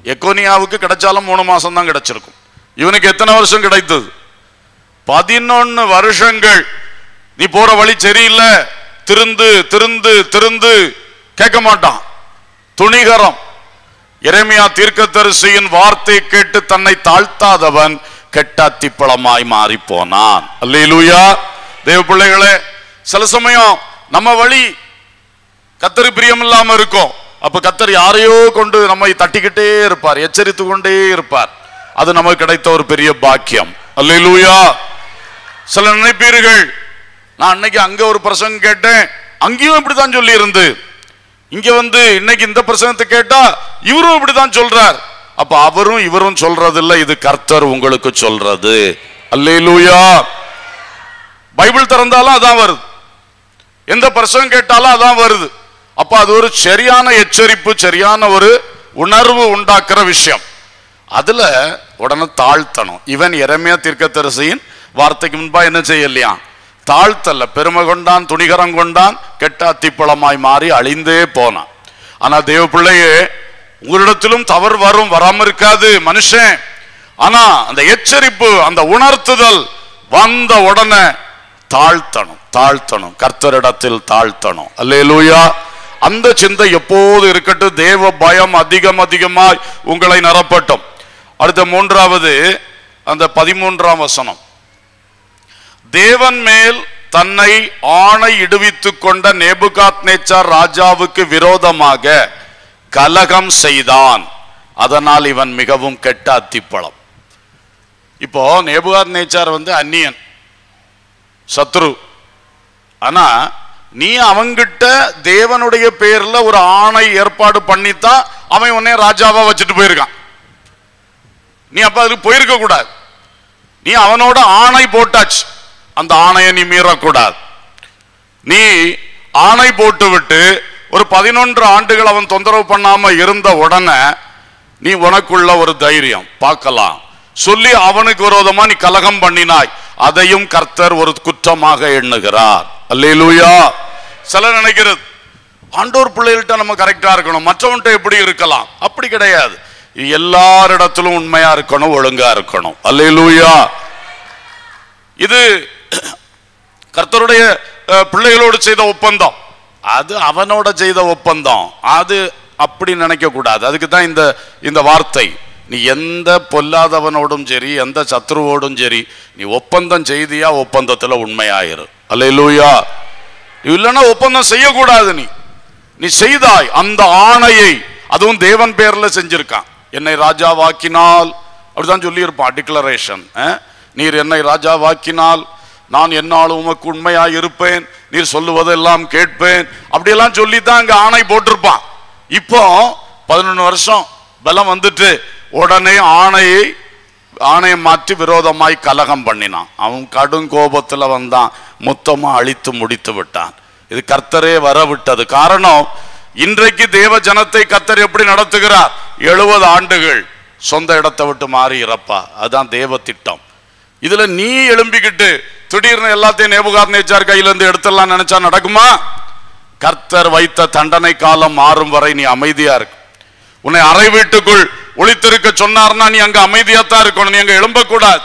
S1: எக்கோனியாவுக்கு கிடைச்சாலும் மூணு மாசம் தான் கிடைச்சிருக்கும் இவனுக்கு எத்தனை வருஷம் கிடைத்தது பதினொன்னு வருஷங்கள் நீ போற வழி சரியில்லை திருந்து திருந்து திருந்து கேட்க மாட்டான் துணிகரம் எரேமியா தீர்க்கதரிசியின் வார்த்தை கேட்டு தன்னை தாழ்த்தாதவன் கெட்டாத்திப்பழமாய் மாறி போனான் அல்லேலூயா தேவ பிள்ளைகளே சில சமயம் நம்ம வழி கத்தரி பிரியம் இல்லாம இருக்கும் அப்ப கத்தர் யாரையோ கொண்டு நம்மை தட்டிக்கிட்டே இருப்பார் எச்சரித்து கொண்டே இருப்பார் அது நமக்கு கிடைத்த ஒரு பெரிய பாக்கியம் அல்லேலூயா சில நினைப்பீர்கள் நான் அன்னைக்கு அங்க ஒரு பிரசங்கம் கேட்டேன் அங்கேயும் இப்படித்தான் சொல்லி இருந்து இங்க வந்து இன்னைக்கு இந்த பிரசங்கத்தை கேட்டா இவரும் இப்படிதான் சொல்றார் அப்ப அவரும் இவரும் சொல்றது இல்ல இது கர்த்தர் உங்களுக்கு சொல்றது அல்லேலூயா பைபிள் திறந்தாலும் அதான் வருது எந்த பிரசங்கம் கேட்டாலும் அதான் வருது அப்ப அது ஒரு சரியான எச்சரிப்பு சரியான ஒரு உணர்வு உண்டாக்குற விஷயம் அதுல உடனே தாழ்த்தணும் இவன் எரமையா தீர்க்கதரிசியின் வார்த்தைக்கு முன்பா என்ன செய்யலையா தாழ்த்தல்ல பெருமை கொண்டான் துணிகரம் கொண்டான் கெட்ட அத்திப்பழமாய் மாறி அழிந்தே போனான் ஆனா தேவ பிள்ளையே உங்களிடத்திலும் தவறு வரும் வராம இருக்காது மனுஷன் ஆனா அந்த எச்சரிப்பு அந்த உணர்த்துதல் வந்த உடனே தாழ்த்தணும் தாழ்த்தணும் கர்த்தரிடத்தில் தாழ்த்தணும் அல்லேலூயா அந்த சிந்தை எப்போது இருக்கட்டும் தேவ பயம் அதிகம் அதிகமாய் உங்களை நிரப்பட்டும் அடுத்த மூன்றாவது அந்த பதிமூன்றாம் வசனம் தேவன் மேல் தன்னை ஆணை இடுவித்துக் கொண்ட நேபுகாத் நேச்சார் ராஜாவுக்கு விரோதமாக கலகம் செய்தான் அதனால் இவன் மிகவும் கெட்ட அத்திப்பழம் இப்போ நேபுகாத் நேச்சார் வந்து அந்நியன் சத்ரு ஆனா நீ அவங்கிட்ட தேவனுடைய பேர்ல ஒரு ஆணை ஏற்பாடு பண்ணித்தான் அவன் உன்னை ராஜாவா வச்சுட்டு போயிருக்கான் நீ அப்ப அதுக்கு போயிருக்க கூடாது நீ அவனோட ஆணை போட்டாச்சு அந்த ஆணையை நீ மீறக்கூடாது நீ ஆணை போட்டு விட்டு ஒரு பதினொன்று ஆண்டுகள் அவன் தொந்தரவு பண்ணாம இருந்த உடனே நீ உனக்குள்ள ஒரு தைரியம் பார்க்கலாம் சொல்லி அவனுக்கு விரோதமா நீ கலகம் பண்ணினாய் அதையும் கர்த்தர் ஒரு குற்றமாக எண்ணுகிறார் அல்லேலூயா சில நினைக்கிறது ஆண்டோர் பிள்ளைகள்கிட்ட நம்ம கரெக்டா இருக்கணும் மற்றவன்கிட்ட எப்படி இருக்கலாம் அப்படி கிடையாது எல்லாரிடத்திலும் உண்மையா இருக்கணும் ஒழுங்கா இருக்கணும் அல்லேலூயா இது கர்த்தருடைய அஹ், பிள்ளைகளோடு செய்த ஒப்பந்தம் அது அவனோட செய்த ஒப்பந்தம் அது அப்படி நினைக்க கூடாது அதுக்கு தான் இந்த இந்த வார்த்தை நீ எந்த பொல்லாதவனோடும் சரி எந்த சத்ருவோடும் சரி நீ ஒப்பந்தம் செய்தியா ஒப்பந்தத்துல உண்மையாயிரு அல்லேலூயா இல்லைன்னா ஒப்பந்தம் செய்யக்கூடாது நீ நீ செய்தாய் அந்த ஆணையை அதுவும் தேவன் பேர்ல செஞ்சிருக்கான் என்னை ராஜாவாக்கினால் அப்படிதான் சொல்லியிருப்பான் டிக்ளரேஷன் நீர் என்னை ராஜாவாக்கினால் நான் என்னாலும் உமக்கு உண்மையாய் இருப்பேன் நீர் சொல்லுவதெல்லாம் கேட்பேன் அப்படியெல்லாம் சொல்லித்தான் அங்க ஆணை போட்டிருப்பான் இப்போ பதினொன்று வருஷம் பலம் வந்துட்டு உடனே ஆணையை ஆணையை மாற்றி விரோதமாய் கலகம் பண்ணினான் அவன் கடும் கோபத்துல வந்தான் மொத்தமா அழித்து முடித்து விட்டான் இது கர்த்தரே வர விட்டது காரணம் இன்றைக்கு தேவ ஜனத்தை கர்த்தர் எப்படி நடத்துகிறார் எழுபது ஆண்டுகள் சொந்த இடத்தை விட்டு மாறி இறப்பா அதுதான் தேவ திட்டம் இதுல நீ எழும்பிக்கிட்டு திடீர்னு எல்லாத்தையும் நேபுகார் நேச்சார் கையில இருந்து எடுத்துடலாம் நினைச்சா நடக்குமா கர்த்தர் வைத்த தண்டனை காலம் மாறும் வரை நீ அமைதியா இருக்கு உன்னை அறை வீட்டுக்குள் ஒளித்திருக்க சொன்னார்னா நீ அங்க அமைதியாத்தான் இருக்கணும் நீ அங்க எழும்பக்கூடாது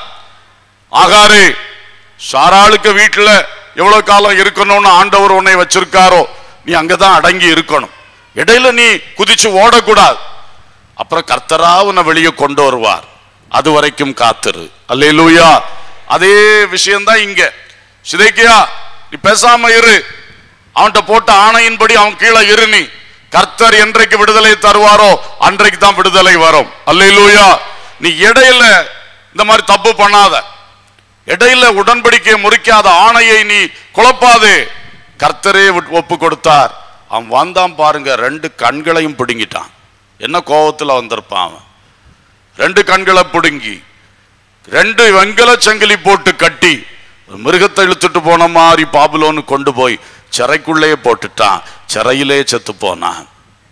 S1: ஆகாரே சாராளுக்கு வீட்டுல எவ்வளவு காலம் இருக்கணும்னு ஆண்டவர் உன்னை வச்சிருக்காரோ நீ அங்கதான் அடங்கி இருக்கணும் இடையில நீ குதிச்சு ஓடக்கூடாது அப்புறம் கர்த்தரா உன்னை வெளியே கொண்டு வருவார் அது வரைக்கும் காத்திரு அல்லேலூயா அதே விஷயம்தான் இங்க சிதைக்கியா நீ பேசாம இரு அவன்கிட்ட போட்ட ஆணையின்படி அவன் கீழே இரு நீ கர்த்தர் என்றைக்கு விடுதலை தருவாரோ அன்றைக்கு தான் விடுதலை வரும் அல்லேலூயா நீ இடையில இந்த மாதிரி தப்பு பண்ணாத இடையில உடன்படிக்கையை முறிக்காத ஆணையை நீ குழப்பாதே கர்த்தரே விட்- ஒப்பு கொடுத்தார் அவன் வந்தான் பாருங்க ரெண்டு கண்களையும் பிடுங்கிட்டான் என்ன கோபத்துல வந்திருப்பான் அவன் ரெண்டு கண்களை பிடுங்கி ரெண்டு வெங்கல சங்கிலி போட்டு கட்டி ஒரு மிருகத்தை இழுத்துட்டு போன மாதிரி பாபுலோன்னு கொண்டு போய் சிறைக்குள்ளேயே போட்டுட்டான் சிறையிலே செத்து போனான்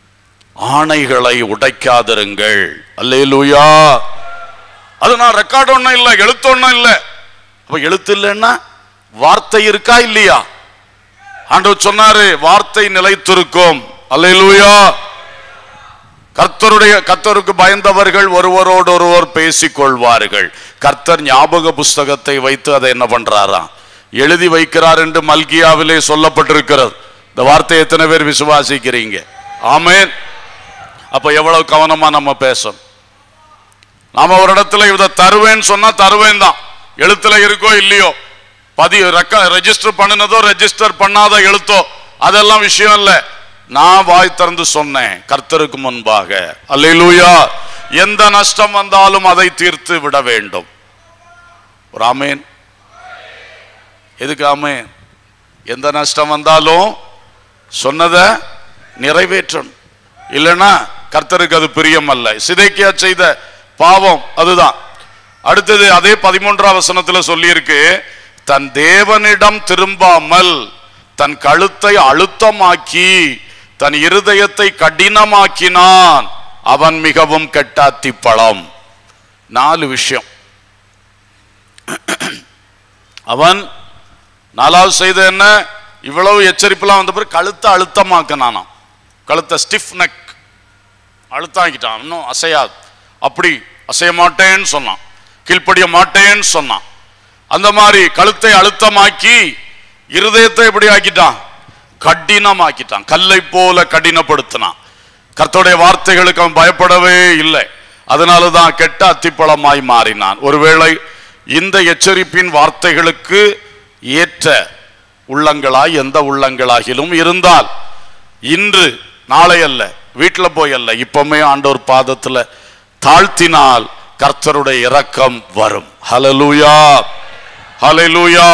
S1: ஆணைகளை உடைக்காதிருங்கள் அல்லேலூயா அது நான் ரெக்கார்ட் ஒண்ணும் இல்லை எழுத்து ஒண்ணும் இல்லை அப்ப எழுத்து இல்லைன்னா வார்த்தை இருக்கா இல்லையா ஆண்டவர் சொன்னாரு வார்த்தை நிலைத்திருக்கும் அல்லேலூயா கர்த்தருடைய கர்த்தருக்கு பயந்தவர்கள் ஒருவரோடு ஒருவர் பேசிக் கொள்வார்கள் கர்த்தர் ஞாபக புஸ்தகத்தை வைத்து அதை என்ன பண்றாராம் எழுதி வைக்கிறார் என்று மல்கியாவிலே சொல்லப்பட்டிருக்கிறது இந்த வார்த்தையை எத்தனை பேர் விசுவாசிக்கிறீங்க ஆமென் அப்ப எவ்வளவு கவனமா நம்ம பேசணும் நாம ஒரு இடத்துல இதை தருவேன்னு சொன்னா தருவேன் தான் எழுத்துல இருக்கோ இல்லையோ பதி ரெஜிஸ்டர் பண்ணினதோ ரெஜிஸ்டர் பண்ணாத எழுத்தோ அதெல்லாம் விஷயம் இல்ல நான் வாய் திறந்து சொன்னேன் கர்த்தருக்கு முன்பாக அல்லேலூயா எந்த நஷ்டம் வந்தாலும் அதை தீர்த்து விட வேண்டும் ஒரு ஆமேன் எதுக்கு ஆமேன் எந்த நஷ்டம் வந்தாலும் சொன்னதை நிறைவேற்றணும் இல்லைன்னா கர்த்தருக்கு அது பிரியம் அல்ல சிதைக்கியா செய்த பாவம் அதுதான் அடுத்தது அதே பதிமூன்றாம் வசனத்துல சொல்லியிருக்கு தன் தேவனிடம் திரும்பாமல் தன் கழுத்தை அழுத்தமாக்கி தன் இருதயத்தை கடினமாக்கினான் அவன் மிகவும் கெட்டாத்தி பழம் நாலு விஷயம் அவன் நாலாவது செய்த என்ன இவ்வளவு எச்சரிப்புலாம் வந்த பிறகு கழுத்தை அழுத்தமாக்கினானாம் கழுத்தை ஸ்டிஃப் நெக் அழுத்தாக்கிட்டான் இன்னும் அசையாது அப்படி அசைய மாட்டேன்னு சொன்னான் கீழ்ப்படிய மாட்டேன்னு சொன்னான் அந்த மாதிரி கழுத்தை அழுத்தமாக்கி இருதயத்தை எப்படி ஆக்கிட்டான் கடினமாக்கிட்டான் கல்லை போல கடினப்படுத்தினான் கர்த்தருடைய வார்த்தைகளுக்கு அவன் பயப்படவே இல்லை அதனால தான் கெட்ட அத்திப்பழமாய் மாறினான் ஒருவேளை இந்த எச்சரிப்பின் வார்த்தைகளுக்கு ஏற்ற உள்ளங்களாய் எந்த உள்ளங்களாகிலும் இருந்தால் இன்று நாளை அல்ல வீட்டில் போய் அல்ல இப்பவுமே ஆண்டவர் பாதத்துல தாழ்த்தினால் கர்த்தருடைய இரக்கம் வரும் ஹalleluya ஹalleluya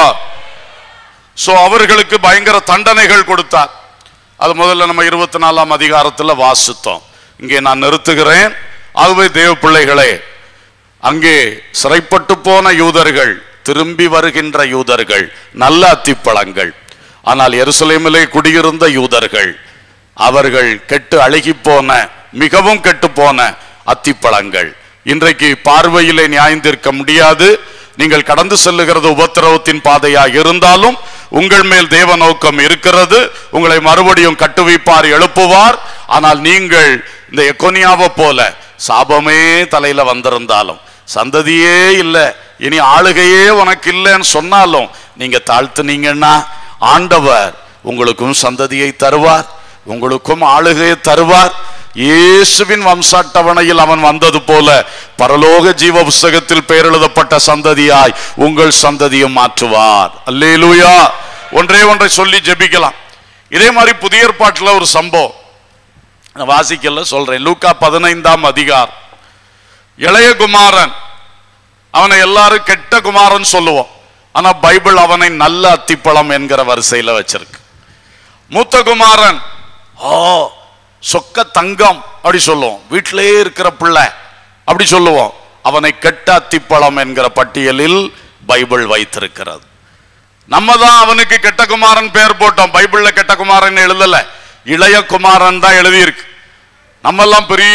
S1: சோ அவர்களுக்கு பயங்கர தண்டனைகள் கொடுத்தார் அது முதல்ல நம்ம இருபத்தி நாலாம் அதிகாரத்துல வாசித்தோம் இங்கே நான் நிறுத்துகிறேன் ஆகவே தேவ பிள்ளைகளே அங்கே சிறைப்பட்டு போன யூதர்கள் திரும்பி வருகின்ற யூதர்கள் நல்ல அத்திப்பழங்கள் ஆனால் எருசலேமிலே குடியிருந்த யூதர்கள் அவர்கள் கெட்டு அழுகி போன மிகவும் கெட்டு போன அத்திப்பழங்கள் இன்றைக்கு பார்வையிலே நியாயந்திருக்க முடியாது நீங்கள் கடந்து செல்லுகிறது உபத்திரவத்தின் பாதையா இருந்தாலும் உங்கள் மேல் தேவ நோக்கம் இருக்கிறது உங்களை மறுபடியும் கட்டுவிப்பார் எழுப்புவார் ஆனால் நீங்கள் இந்த எக்கோனியாவை போல சாபமே தலையில வந்திருந்தாலும் சந்ததியே இல்லை இனி ஆளுகையே உனக்கு இல்லைன்னு சொன்னாலும் நீங்க தாழ்த்துனீங்கன்னா ஆண்டவர் உங்களுக்கும் சந்ததியை தருவார் உங்களுக்கும் ஆளுகையை தருவார் இயேசுவின் வம்சாட்டவணையில் அவன் வந்தது போல பரலோக ஜீவ புஸ்தகத்தில் பெயர் எழுதப்பட்ட சந்ததியாய் உங்கள் சந்ததியும் மாற்றுவார் அல்லேலூயா ஒன்றே ஒன்றை சொல்லி ஜெபிக்கலாம் இதே மாதிரி புதிய ஏற்பாட்டில் ஒரு சம்பவம் நான் வாசிக்கல சொல்றேன் லூக்கா பதினைந்தாம் அதிகார் இளைய குமாரன் அவனை எல்லாரும் கெட்ட குமாரன் சொல்லுவோம் ஆனா பைபிள் அவனை நல்ல அத்திப்பழம் என்கிற வரிசையில வச்சிருக்கு மூத்த குமாரன் ஓ சொக்க தங்கம் அப்படி சொல்லுவோம் வீட்டிலேயே இருக்கிற பிள்ளை அப்படி சொல்லுவோம் அவனை கெட்ட அத்திப்பழம் என்கிற பட்டியலில் பைபிள் வைத்திருக்கிறது நம்ம தான் அவனுக்கு கெட்ட குமாரன் பேர் போட்டோம் பைபிள்ல கெட்ட குமாரன் எழுதல இளைய குமாரன் தான் எழுதியிருக்கு நம்ம எல்லாம் பெரிய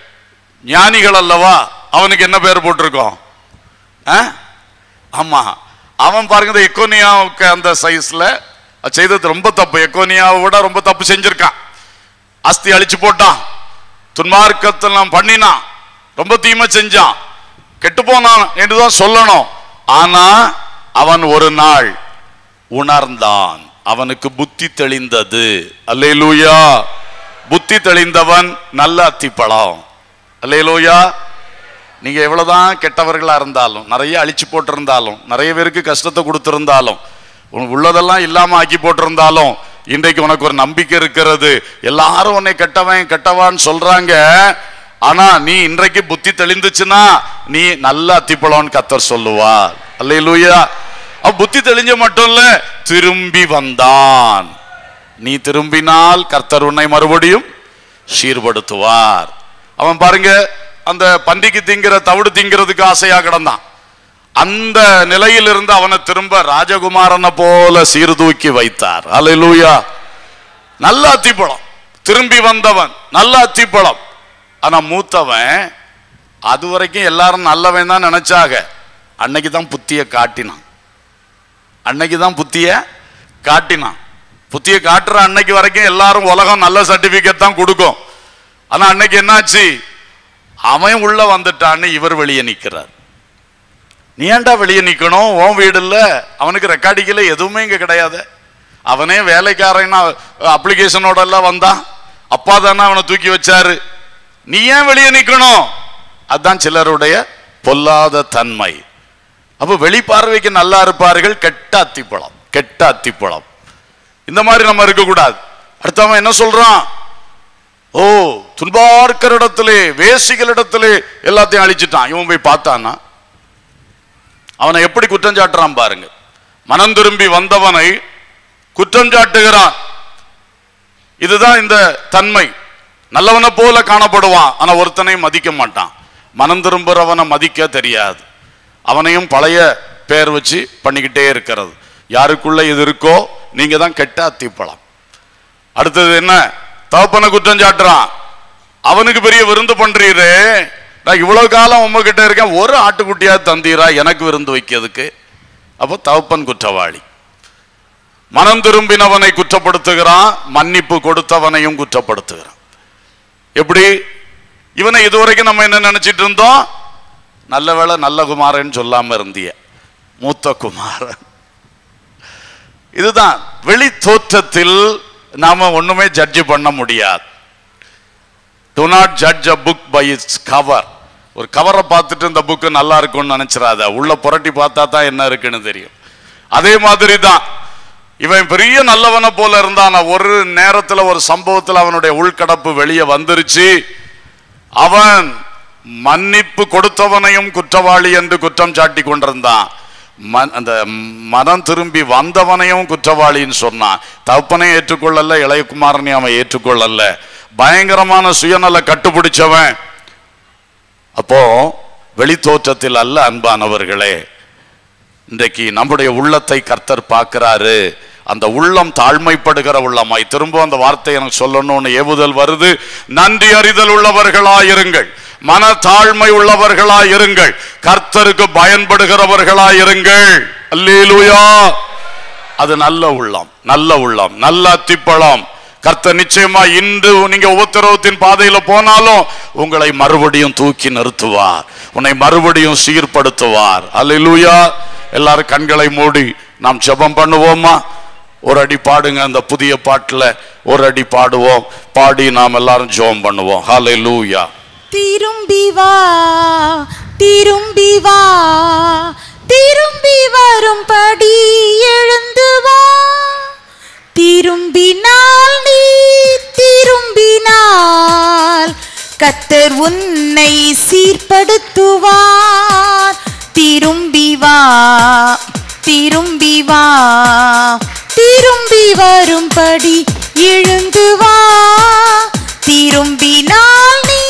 S1: ஞானிகள் அல்லவா அவனுக்கு என்ன பேர் போட்டிருக்கோம் ஆ? ஆமா அவன் பாருங்க இந்த எக்கோனியாவுக்கு அந்த சைஸ்ல அது செய்தது ரொம்ப தப்பு எக்கோனியாவை விட ரொம்ப தப்பு செஞ்சிருக்கான் அஸ்தி அழிச்சு போட்டான் துன்மார்க்கத்தெல்லாம் பண்ணினான் ரொம்ப தீமை செஞ்சான் கெட்டு போனான் என்றுதான் சொல்லணும் ஆனா அவன் ஒரு நாள் உணர்ந்தான் அவனுக்கு புத்தி தெளிந்தது அல்லேலூயா புத்தி தெளிந்தவன் நல்ல அத்திப்பழம் அல்லேலூயா நீங்க எவ்வளவுதான் கெட்டவர்களா இருந்தாலும் நிறைய அழிச்சு போட்டிருந்தாலும் நிறைய பேருக்கு கஷ்டத்தை கொடுத்திருந்தாலும் உனக்கு உள்ளதெல்லாம் இல்லாம ஆக்கி போட்டிருந்தாலும் இன்றைக்கு உனக்கு ஒரு நம்பிக்கை இருக்கிறது எல்லாரும் உன்னை கெட்டவன் கெட்டவான்னு சொல்றாங்க ஆனா நீ இன்றைக்கு புத்தி தெளிந்துச்சுன்னா நீ நல்ல அத்திப்பழம்னு கத்தர் சொல்லுவார் அல்லேலூயா அவ புத்தி தெளிஞ்ச மட்டும் இல்ல திரும்பி வந்தான் நீ திரும்பினால் கர்த்தர் உன்னை மறுபடியும் சீர்படுத்துவார் அவன் பாருங்க அந்த பன்றிக்கு திங்கிற தவிடு திங்கிறதுக்கு ஆசையா கிடந்தான் அந்த நிலையிலிருந்து அவனை திரும்ப ராஜகுமாரனை போல சீர்தூக்கி வைத்தார் அல்லேலூயா நல்ல அத்திப்பழம் திரும்பி வந்தவன் நல்ல அத்திப்பழம் ஆனா மூத்தவன் அது வரைக்கும் எல்லாரும் நல்லவன் தான் நினைச்சாங்க அன்னைக்கு தான் புத்திய காட்டினான் அன்னைக்கு தான் புத்திய காட்டினான் புத்திய காட்டுற அன்னைக்கு வரைக்கும் எல்லாரும் உலகம் நல்ல சர்டிபிகேட் தான் கொடுக்கும் ஆனா அன்னைக்கு என்னாச்சு அவன் உள்ள வந்துட்டான்னு இவர் வெளியே நிக்கிறார் நீ ஏன்டா வெளியே நிக்கணும் உன் வீடு இல்ல அவனுக்கு ரெக்கார்டிக்கல எதுவுமே இங்க கிடையாது அவனே வேலைக்காரன் அப்ளிகேஷனோட எல்லாம் வந்தான் அப்பா தானே அவனை தூக்கி வச்சாரு நீ ஏன் வெளியே நிக்கணும் அதான் சிலருடைய பொல்லாத தன்மை அப்ப வெளிப்பார்வைக்கு நல்லா இருப்பார்கள் கெட்ட அத்திப்பழம் கெட்ட அத்திப்பழம் இந்த மாதிரி நம்ம இருக்கக்கூடாது அடுத்தவன் என்ன சொல்றான் ஓ துன்பார்க்கிற இடத்திலே வேசிகளிடத்திலே எல்லாத்தையும் அழிச்சிட்டான் இவன் போய் பார்த்தானா அவனை எப்படி குற்றம் சாட்டுறான் பாருங்க மனம் திரும்பி வந்தவனை குற்றம் சாட்டுகிறான் இதுதான் இந்த தன்மை நல்லவனை போல காணப்படுவான் ஆனா ஒருத்தனை மதிக்க மாட்டான் மனம் திரும்புறவனை மதிக்க தெரியாது அவனையும் பழைய பேர் வச்சு பண்ணிக்கிட்டே இருக்கிறது யாருக்குள்ள இது இருக்கோ நீங்க தான் கெட்ட அத்திப்பழம் அடுத்தது என்ன தகப்பனை குற்றம் சாட்டுறான் அவனுக்கு பெரிய விருந்து பண்றீரே நான் இவ்வளவு காலம் உங்ககிட்ட இருக்கேன் ஒரு ஆட்டுக்குட்டியா தந்தீரா எனக்கு விருந்து வைக்கிறதுக்கு அப்போ தகப்பன் குற்றவாளி மனம் திரும்பினவனை குற்றப்படுத்துகிறான் மன்னிப்பு கொடுத்தவனையும் குற்றப்படுத்துகிறான் எப்படி இவனை இதுவரைக்கும் நம்ம என்ன நினைச்சிட்டு இருந்தோம் நல்ல வேளை நல்ல குமாரன் சொல்லாம இருந்திய மூத்த குமாரன் இதுதான் வெளி தோற்றத்தில் நாம ஒண்ணுமே ஜட்ஜ் பண்ண முடியாது do not judge a book by its cover ஒரு கவரை பார்த்துட்டு இந்த புக்கு நல்லா இருக்கும்னு நினைச்சிடாத உள்ள புரட்டி பார்த்தா தான் என்ன இருக்குன்னு தெரியும் அதே மாதிரி தான் இவன் பெரிய நல்லவனை போல இருந்தான் ஆனா ஒரு நேரத்துல ஒரு சம்பவத்துல அவனுடைய உள்கடப்பு வெளியே வந்துருச்சு அவன் மன்னிப்பு கொடுத்தவனையும் குற்றவாளி என்று குற்றம் சாட்டி கொண்டிருந்தான் மன்- அந்த மனம் திரும்பி வந்தவனையும் குற்றவாளின்னு சொன்னான் தகப்பனை ஏற்றுக்கொள்ளல இளையகுமாரனை அவன் ஏற்றுக்கொள்ளல பயங்கரமான சுயநல கட்டுப்பிடிச்சவன் அப்போ வெளித்தோற்றத்தில் அல்ல அன்பானவர்களே இன்றைக்கு நம்முடைய உள்ளத்தை கர்த்தர் பார்க்கிறாரு அந்த உள்ளம் தாழ்மைப்படுகிற உள்ளமாய் திரும்ப அந்த வார்த்தை எனக்கு சொல்லணும்னு ஏவுதல் வருது நன்றி அறிதல் உள்ளவர்களாயிருங்கள் மன தாழ்மை உள்ளவர்களாயிருங்கள் கர்த்தருக்கு பயன்படுகிறவர்களாயிருங்கள் அல்லேலூயா அது நல்ல உள்ளம் நல்ல உள்ளம் நல்ல அத்திப்பழம் கர்த்தர் நிச்சயமா இன்று நீங்க உபத்திரவத்தின் பாதையில போனாலும் உங்களை மறுபடியும் தூக்கி நிறுத்துவார் உன்னை மறுபடியும் சீர்படுத்துவார் அல்லேலூயா எல்லாரும் கண்களை மூடி நாம் ஜெபம் பண்ணுவோமா ஒரு அடி பாடுங்க அந்த புதிய பாட்டுல ஒரு அடி பாடுவோம் பாடி நாம் எல்லாரும் ஜெபம் பண்ணுவோம் ஹalleluya
S2: திரும்பி வா திரும்பி வா திரும்பி வரும்படி எழுந்து வா திரும்பினால் நீ திரும்பினால் கத்தர் உன்னை சீர்படுத்துவார் திரும்பி வா திரும்பி வா திரும்பி வரும்படி எழுந்து வா திரும்பினால் நீ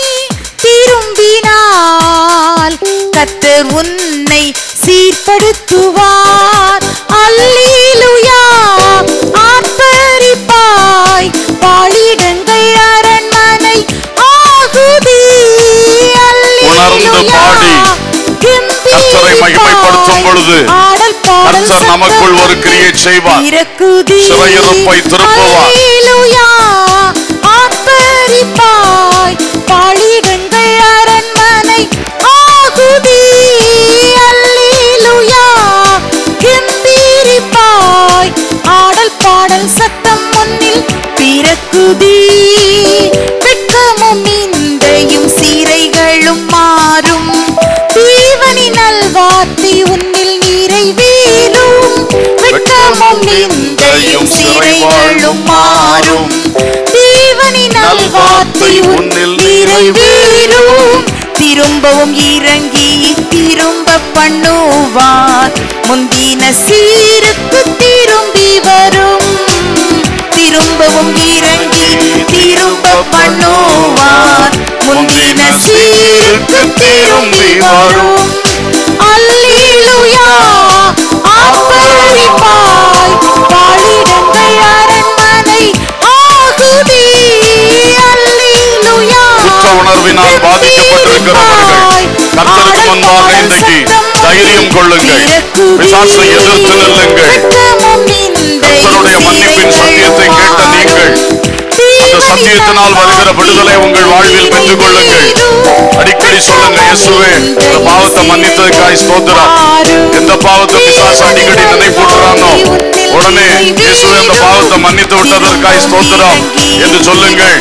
S2: திரும்பினால் கத்தர் உன்னை சீர்படுத்துவார் அல்லேலூயா ஆர்ப்பரிப்பாய் பாலிடங்கள் அரண்மனை ஆகுதி
S1: உணர்ந்து பாடி கர்த்தரை மகிமைப்படுத்தும் பொழுது கர்த்தர் நமக்குள் ஒரு கிரியை செய்வார். சிறையிருப்பை திருப்புவார்.
S2: அல்லேலூயா ஆர்ப்பரிப்பாய் பாலிடங்கள் அரண்மனை ஆகுதி அல்லேலூயா கெம்பீரிப்பாய் ஆடல் பாடல் சத்தம் முன்னில் பிறக்குதி வெட்கமும் நிந்தையும் சீரைகளும் மாறும் தீவனி நல்வார்த்தை உன்னில் நிறைவேறும் வெட்கமும் நிந்தையும் சீரைகளும் மாறும் தீவனி நல்வார்த்தை உன்னில் நிறைவேறும் திரும்பவும் இறங்கி திரும்ப பண்ணுவார் முந்தின சீருக்கு திரும்பி வரும் திரும்பவும் இறங்கி திரும்ப பண்ணுவார் முந்தின சீருக்கு திரும்பி வரும் அல்லேலூயா ஆர்ப்பரிப்பாய் பாலிடங்கள் அரண்மனை ஆகுதி அல்லேலூயா
S1: குற்ற உணர்வினால் பாதிக்கப்பட்டிருக்கிறவர்கள் கர்த்தருக்கு முன்பாக இன்றைக்கு தைரியம் கொள்ளுங்கள் பிசாசை எதிர்த்து நில்லுங்கள் கர்த்தருடைய மன்னிப்பின் சத்தியத்தை கேட்ட நீங்கள் அந்த சத்தியத்தினால் வருகிற விடுதலை உங்கள் வாழ்வில் பெற்றுக் கொள்ளுங்கள் அடிக்கடி சொல்லுங்க இயேசுவே இந்த பாவத்தை மன்னித்ததுக்காய் ஸ்தோத்திரம் எந்த பாவத்தை பிசாசு அடிக்கடி நினைப்பூட்டுறானோ உடனே இயேசுவே அந்த பாவத்தை மன்னித்து விட்டதற்காய் ஸ்தோத்திரம் என்று சொல்லுங்கள்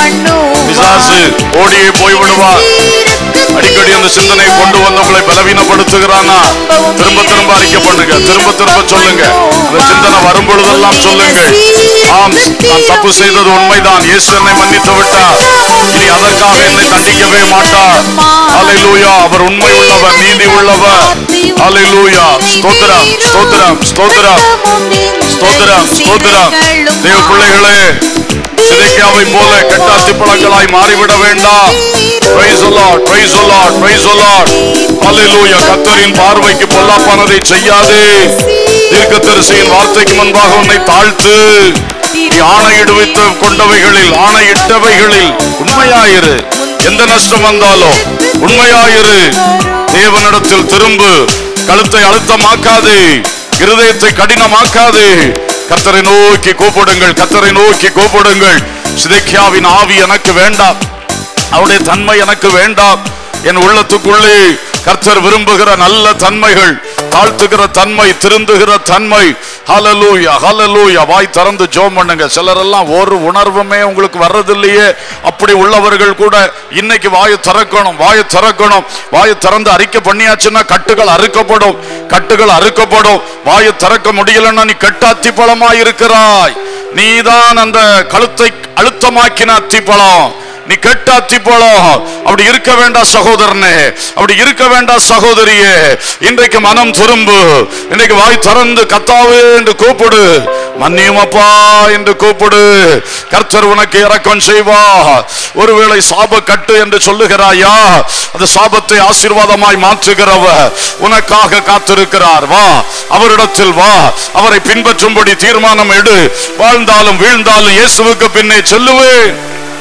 S1: பிசாசு ஓடியே போய் விடுவார் அடிக்கடி அந்த சிந்தனை கொண்டு வந்தவங்களை பலவீனப்படுத்துகிறானா திரும்ப திரும்ப அறிக்கை பண்ணுங்க திரும்ப திரும்ப சொல்லுங்க அந்த சிந்தனை வரும் பொழுதெல்லாம் சொல்லுங்கள் ஆம் நான் தப்பு செய்தது உண்மைதான் இயேசு என்னை மன்னித்து விட்டார் இனி அதற்காக என்னை தண்டிக்கவே மாட்டார் அல்லேலூயா அவர் உண்மை உள்ளவர் நீதி உள்ளவர் அல்லேலூயா ஸ்தோத்திரம் ஸ்தோத்திரம் ஸ்தோத்திரம் ஸ்தோத்திரம் ஸ்தோத்திரம் தேவ பிள்ளைகளே சிதைக்காவை போல கெட்டாத்தி பழங்களாய் மாறிவிட வேண்டாம் Praise the Lord, praise the Lord, praise the Lord. Hallelujah. கர்த்தரின் பார்வைக்கு பொல்லாப்பானதை செய்யாதே தீர்க்கதரிசியின் வார்த்தைக்கு முன்பாக உன்னை தாழ்த்து நீ ஆணையிடுவித்த கொண்டவைகளில் ஆணையிட்டவைகளில் உண்மையாயிரு எந்த நஷ்டம் வந்தாலும் உண்மையாயிரு தேவனிடத்தில் திரும்பு கழுத்தை அழுத்தமாக்காதே இருதயத்தை கடினமாக்காதே கத்தரை நோக்கி கூப்பிடுங்கள் கத்தரை நோக்கி கூப்பிடுங்கள் சிதைக்கியாவின் ஆவி எனக்கு வேண்டாம் அவருடைய தன்மை எனக்கு வேண்டாம் என் உள்ளத்துக்குள்ளே கர்த்தர் விரும்புகிற நல்ல தன்மைகள் தாழ்த்துகிற தன்மை திருந்துகிற தன்மை ஹalleluya ஹalleluya வாய் திறந்து ஜெபம் பண்ணுங்க சிலரெல்லாம் ஒரு உணர்வுமே உங்களுக்கு வர்றதில்லையே அப்படி உள்ளவர்கள் கூட இன்னைக்கு வாயை திறக்கணும் வாயை திறக்கணும் வாயை திறந்து அறிக்கை பண்ணியாச்சுன்னா கட்டுகள் அறுக்கப்படும் கட்டுகள் அறுக்கப்படும் வாயை திறக்க முடியலன்னா நீ கெட்ட அத்திப்பழமாய் இருக்கிறாய் நீதான் அந்த கழுத்தை அழுத்தமாக்கின அத்திப்பழம் நீ கெட்ட அத்திப்பழம் அப்படி இருக்க வேண்டாம் சகோதரனே அப்படி இருக்க வேண்டாம் சகோதரியே இன்றைக்கு மனம் திரும்பு இன்றைக்கு வாய் திறந்து கத்தாவே என்று கூப்பிடு மன்னியுமப்பா என்று கூப்பிடு கர்த்தர் உனக்கு இரக்கம் செய்வா ஒருவேளை சாப கட்டு என்று சொல்லுகிறாயா அந்த சாபத்தை ஆசீர்வாதமாய் மாற்றுகிறவ உனக்காக காத்திருக்கிறார் வா அவரிடத்தில் வா அவரை பின்பற்றும்படி தீர்மானம் எடு வாழ்ந்தாலும் வீழ்ந்தாலும் இயேசுவுக்கு பின்னே செல்லுவேன்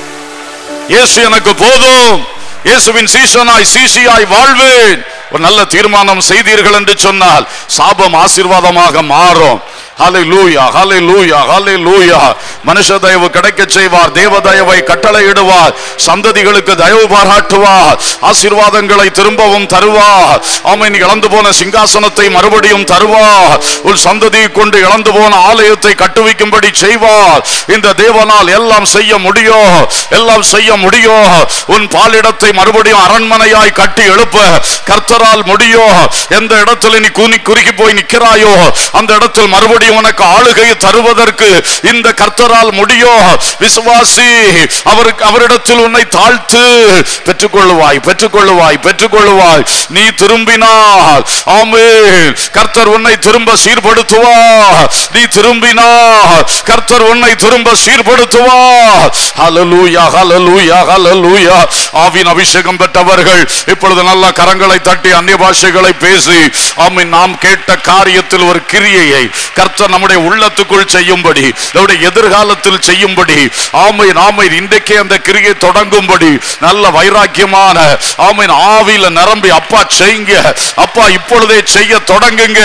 S1: இயேசு எனக்கு போதும் இயேசுவின் சீசனாய் சீசியாய் வாழ்வேன் ஒரு நல்ல தீர்மானம் செய்தீர்கள் என்று சொன்னால் சாபம் ஆசீர்வாதமாக மாறும் ஹalleluya ஹalleluya ஹalleluya மனுஷ தயவு கிடைக்க செய்வார் தேவ தயவை கட்டளையிடுவார் சந்ததிகளுக்கு தயவு பாராட்டுவார் ஆசீர்வாதங்களை திரும்பவும் தருவார் ஆமென் இழந்து போன சிங்காசனத்தை மறுபடியும் தருவார் உன் சந்ததியை கொண்டு இழந்து போன ஆலயத்தை கட்டுவிக்கும்படி செய்வார் இந்த தேவனால் எல்லாம் செய்ய முடியும் எல்லாம் செய்ய முடியும் உன் பாலிடத்தை மறுபடியும் அரண்மனையாய் கட்டி எழுப்ப கர்த்தரால் முடியும் எந்த இடத்துல நீ கூனி குறுகி போய் நிற்கிறாயோ அந்த இடத்தில் மறுபடியும் உனக்கு ஆளுகையை தருவதற்கு இந்த கர்த்தரால் முடியும் விசுவாசி அவருக்கு அவரிடத்தில் உன்னை தாழ்த்து பெற்றுக்கொள்ளுவாய் பெற்றுக்கொள்ளுவாய் பெற்றுக்கொள்ளுவாய் நீ திரும்பினால் ஆமென் கர்த்தர் உன்னை திரும்ப சீர்படுத்துவார் நீ திரும்பினால் கர்த்தர் உன்னை திரும்ப சீர்படுத்துவார் ஹalleluya ஹalleluya ஹalleluya ஆவின் அபிஷேகம் பெற்றவர்கள் இப்பொழுது நல்ல கரங்களை தட்டி அந்நிய பாஷைகளை பேசி ஆமென் நாம் கேட்ட காரியத்தில் ஒரு கிரியையை கர்த்தர் நம்முடைய உள்ளத்துக்குள் செய்யும்படி நம்முடைய எதிர்காலத்தில் செய்யும்படி ஆமென் ஆமென் இன்றைக்கே அந்த கிரியை தொடங்கும்படி நல்ல வைராக்கியமான ஆமென் ஆவியில நிரம்பி அப்பா செய்யுங்க அப்பா இப்பொழுதே செய்ய தொடங்குங்க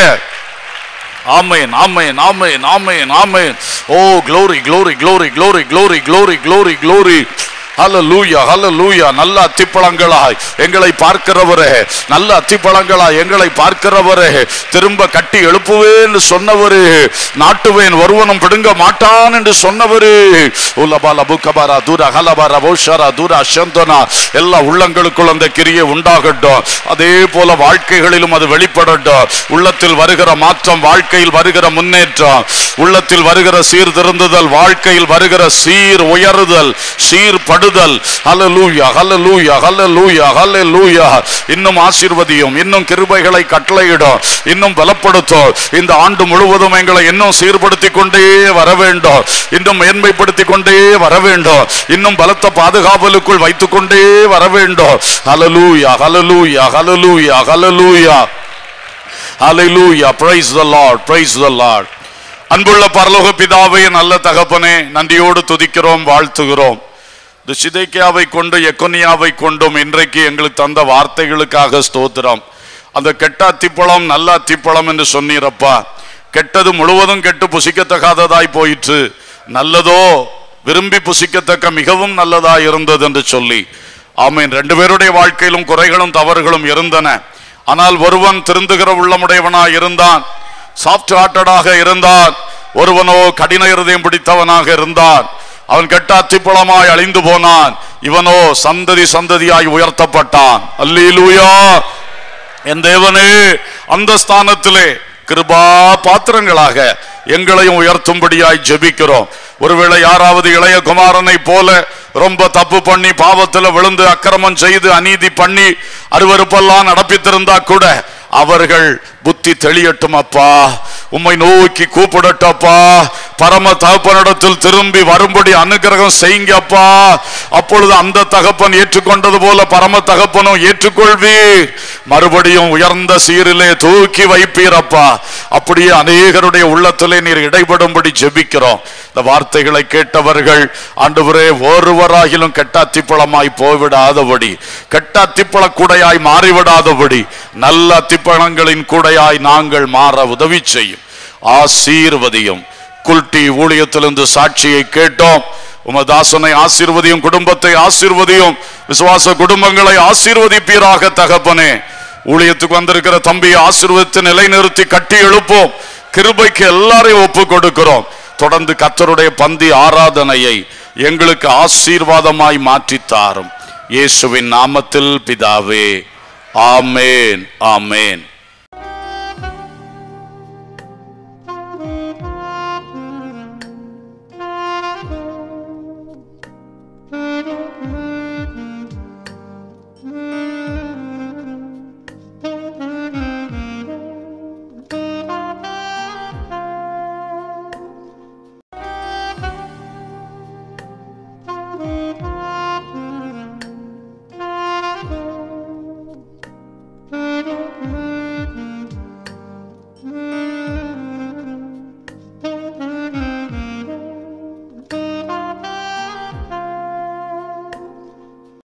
S1: ஆமென் ஆமென் ஆமென் ஆமென் ஆமென் ஓ glory glory glory glory glory glory glory glory ஹalleluya ஹalleluya நல்ல அத்திப்பழங்களாய் எங்களை பார்க்கிறவரே நல்ல அத்திப்பழங்களாய் எங்களை பார்க்கிறவரே திரும்ப கட்டி எழுப்புவேன் சொன்னவரு நாட்டுவேன் ஒருவனும் பிடுங்க மாட்டான் என்று சொன்னவரு உலபால புக்கபாரா தூர ஹலபாரா போஷாரா தூர அசந்தனா எல்லா உள்ளங்களுக்குள் அந்த கிரியை உண்டாகட்டும் அதே போல வாழ்க்கைகளிலும் அது வெளிப்படட்டும் உள்ளத்தில் வருகிற மாற்றம் வாழ்க்கையில் வருகிற முன்னேற்றம் உள்ளத்தில் வருகிற சீர்திருந்துதல் வாழ்க்கையில் வருகிற சீர் உயருதல் சீர்படுதல் ஹalleluya ஹalleluya ஹalleluya ஹalleluya இன்னும் ஆசீர்வதியும் இன்னும் கிருபைகளை கட்டளையிடும் இன்னும் பலப்படுத்தும் இந்த ஆண்டு முழுவதும் எங்களை இன்னும் சீர்படுத்திக் கொண்டே வர வேண்டும் இன்னும் மேன்மைப்படுத்திக் கொண்டே வர வேண்டும் இன்னும் பலத்த பாதுகாவலுக்குள் வைத்துக் கொண்டே வர வேண்டும் ஹalleluya ஹalleluya ஹalleluya ஹalleluya ஹalleluya praise the lord praise the lord அன்புள்ள பரலோக பிதாவே நல்ல தகப்பனே நன்றியோடு துதிக்கிறோம் வாழ்த்துகிறோம் இந்த சிதைக்கியாவை கொண்டு எக்கோனியாவை கொண்டும் இன்றைக்கு எங்களுக்கு தந்த வார்த்தைகளுக்காக ஸ்தோத்திரம் அந்த கெட்ட அத்திப்பழம் நல்ல அத்திப்பழம் என்று சொன்னீரப்பா கெட்டது முழுவதும் கெட்டு புசிக்கத்தகாததாய் போயிற்று நல்லதோ விரும்பி புசிக்கத்தக்க மிகவும் நல்லதா இருந்தது என்று சொல்லி ஆமீன் ரெண்டு பேருடைய வாழ்க்கையிலும் குறைகளும் தவறுகளும் இருந்தன ஆனால் ஒருவன் திருந்துகிற உள்ளமுடையவனாய் இருந்தான் சாஃப்ட் ஹார்ட்டடாக இருந்தான் ஒருவனோ கடின இருதயம் பிடித்தவனாக இருந்தான் அவன் கெட்ட அத்திப்பழமாய் அழிந்து போனான் இவனோ சந்ததி சந்ததியாய் உயர்த்தப்பட்டான் அல்லேலூயா என் தேவனே அந்த ஸ்தானத்திலே கிருபா பாத்திரங்களாக எங்களையும் உயர்த்தும்படியாய் ஜெபிக்கிறோம் ஒருவேளை யாராவது இளைய குமாரனை போல ரொம்ப தப்பு பண்ணி பாவத்துல விழுந்து அக்கிரமம் செய்து அநீதி பண்ணி அருவருப்பெல்லாம் நடப்பித்திருந்தா கூட அவர்கள் புத்தி தெளியட்டும் அப்பா உம்மை நோக்கி கூப்பிடட்டப்பா பரம தகப்பனிடத்தில் திரும்பி வரும்படி அனுகிரகம் செய்யுங்கப்பா அப்பொழுது அந்த தகப்பன் ஏற்றுக்கொண்டது போல பரம தகப்பனும் ஏற்றுக்கொள்வீர் மறுபடியும் உயர்ந்த சீரிலே தூக்கி வைப்பீரப்பா அப்படியே அநேகருடைய உள்ளத்திலே நீர் இடைபடும்படி ஜெபிக்கிறோம் இந்த வார்த்தைகளை கேட்டவர்கள் ஆண்டவரே ஒருவராகிலும் கெட்ட அத்திப்பழமாய் போய்விடாதபடி கெட்ட அத்திப்பழ கூடையாய் மாறிவிடாதபடி நல்ல அத்திப்பழங்களின் கூடையாய் நாங்கள் மாற உதவி செய்யும் ஆசீர்வதியும் குல்டி ஊழியத்திலிருந்து சாட்சியை கேட்டோம் உமதாசனை ஆசீர்வதியும் குடும்பத்தை ஆசீர்வதியும் விசுவாச குடும்பங்களை ஆசீர்வதிப்பீராக தகப்பனே ஊழியத்துக்கு வந்திருக்கிற தம்பியை ஆசீர்வதித்து நிலைநிறுத்தி கட்டி எழுப்போம் கிருபைக்கு எல்லாரையும் ஒப்பு கொடுக்கிறோம் தொடர்ந்து கத்தருடைய பந்தி ஆராதனையை எங்களுக்கு ஆசீர்வாதமாய் மாற்றித் தாரும் இயேசுவின் நாமத்தில் பிதாவே ஆமேன் ஆமேன்